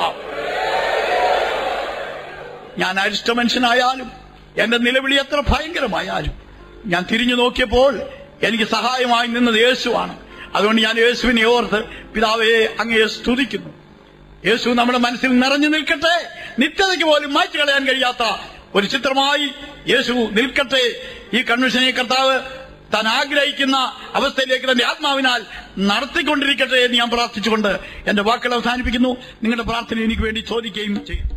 Speaker 1: ഞാൻ അരിഷ്ട മനുഷ്യനായാലും എന്റെ നിലവിളി എത്ര ഭയങ്കരമായാലും ഞാൻ തിരിഞ്ഞു നോക്കിയപ്പോൾ എനിക്ക് സഹായമായി നിന്നത് യേശുവാണ് അതുകൊണ്ട് ഞാൻ യേശുവിനെ ഓർത്ത് പിതാവെ അങ്ങയെ സ്തുതിക്കുന്നു യേശു നമ്മുടെ മനസ്സിൽ നിറഞ്ഞു നിൽക്കട്ടെ നിത്യതയ്ക്ക് പോലും മാറ്റി കളയാൻ കഴിയാത്ത ഒരു ചിത്രമായി യേശു നിൽക്കട്ടെ ഈ കൺവെൻഷനെ കർത്താവ് താൻ ആഗ്രഹിക്കുന്ന അവസ്ഥയിലേക്ക് തന്റെ ആത്മാവിനാൽ നടത്തിക്കൊണ്ടിരിക്കട്ടെ എന്ന് ഞാൻ പ്രാർത്ഥിച്ചുകൊണ്ട് എന്റെ വാക്കുകൾ അവസാനിപ്പിക്കുന്നു നിങ്ങളുടെ പ്രാർത്ഥന എനിക്ക് വേണ്ടി ചോദിക്കുകയും ചെയ്യും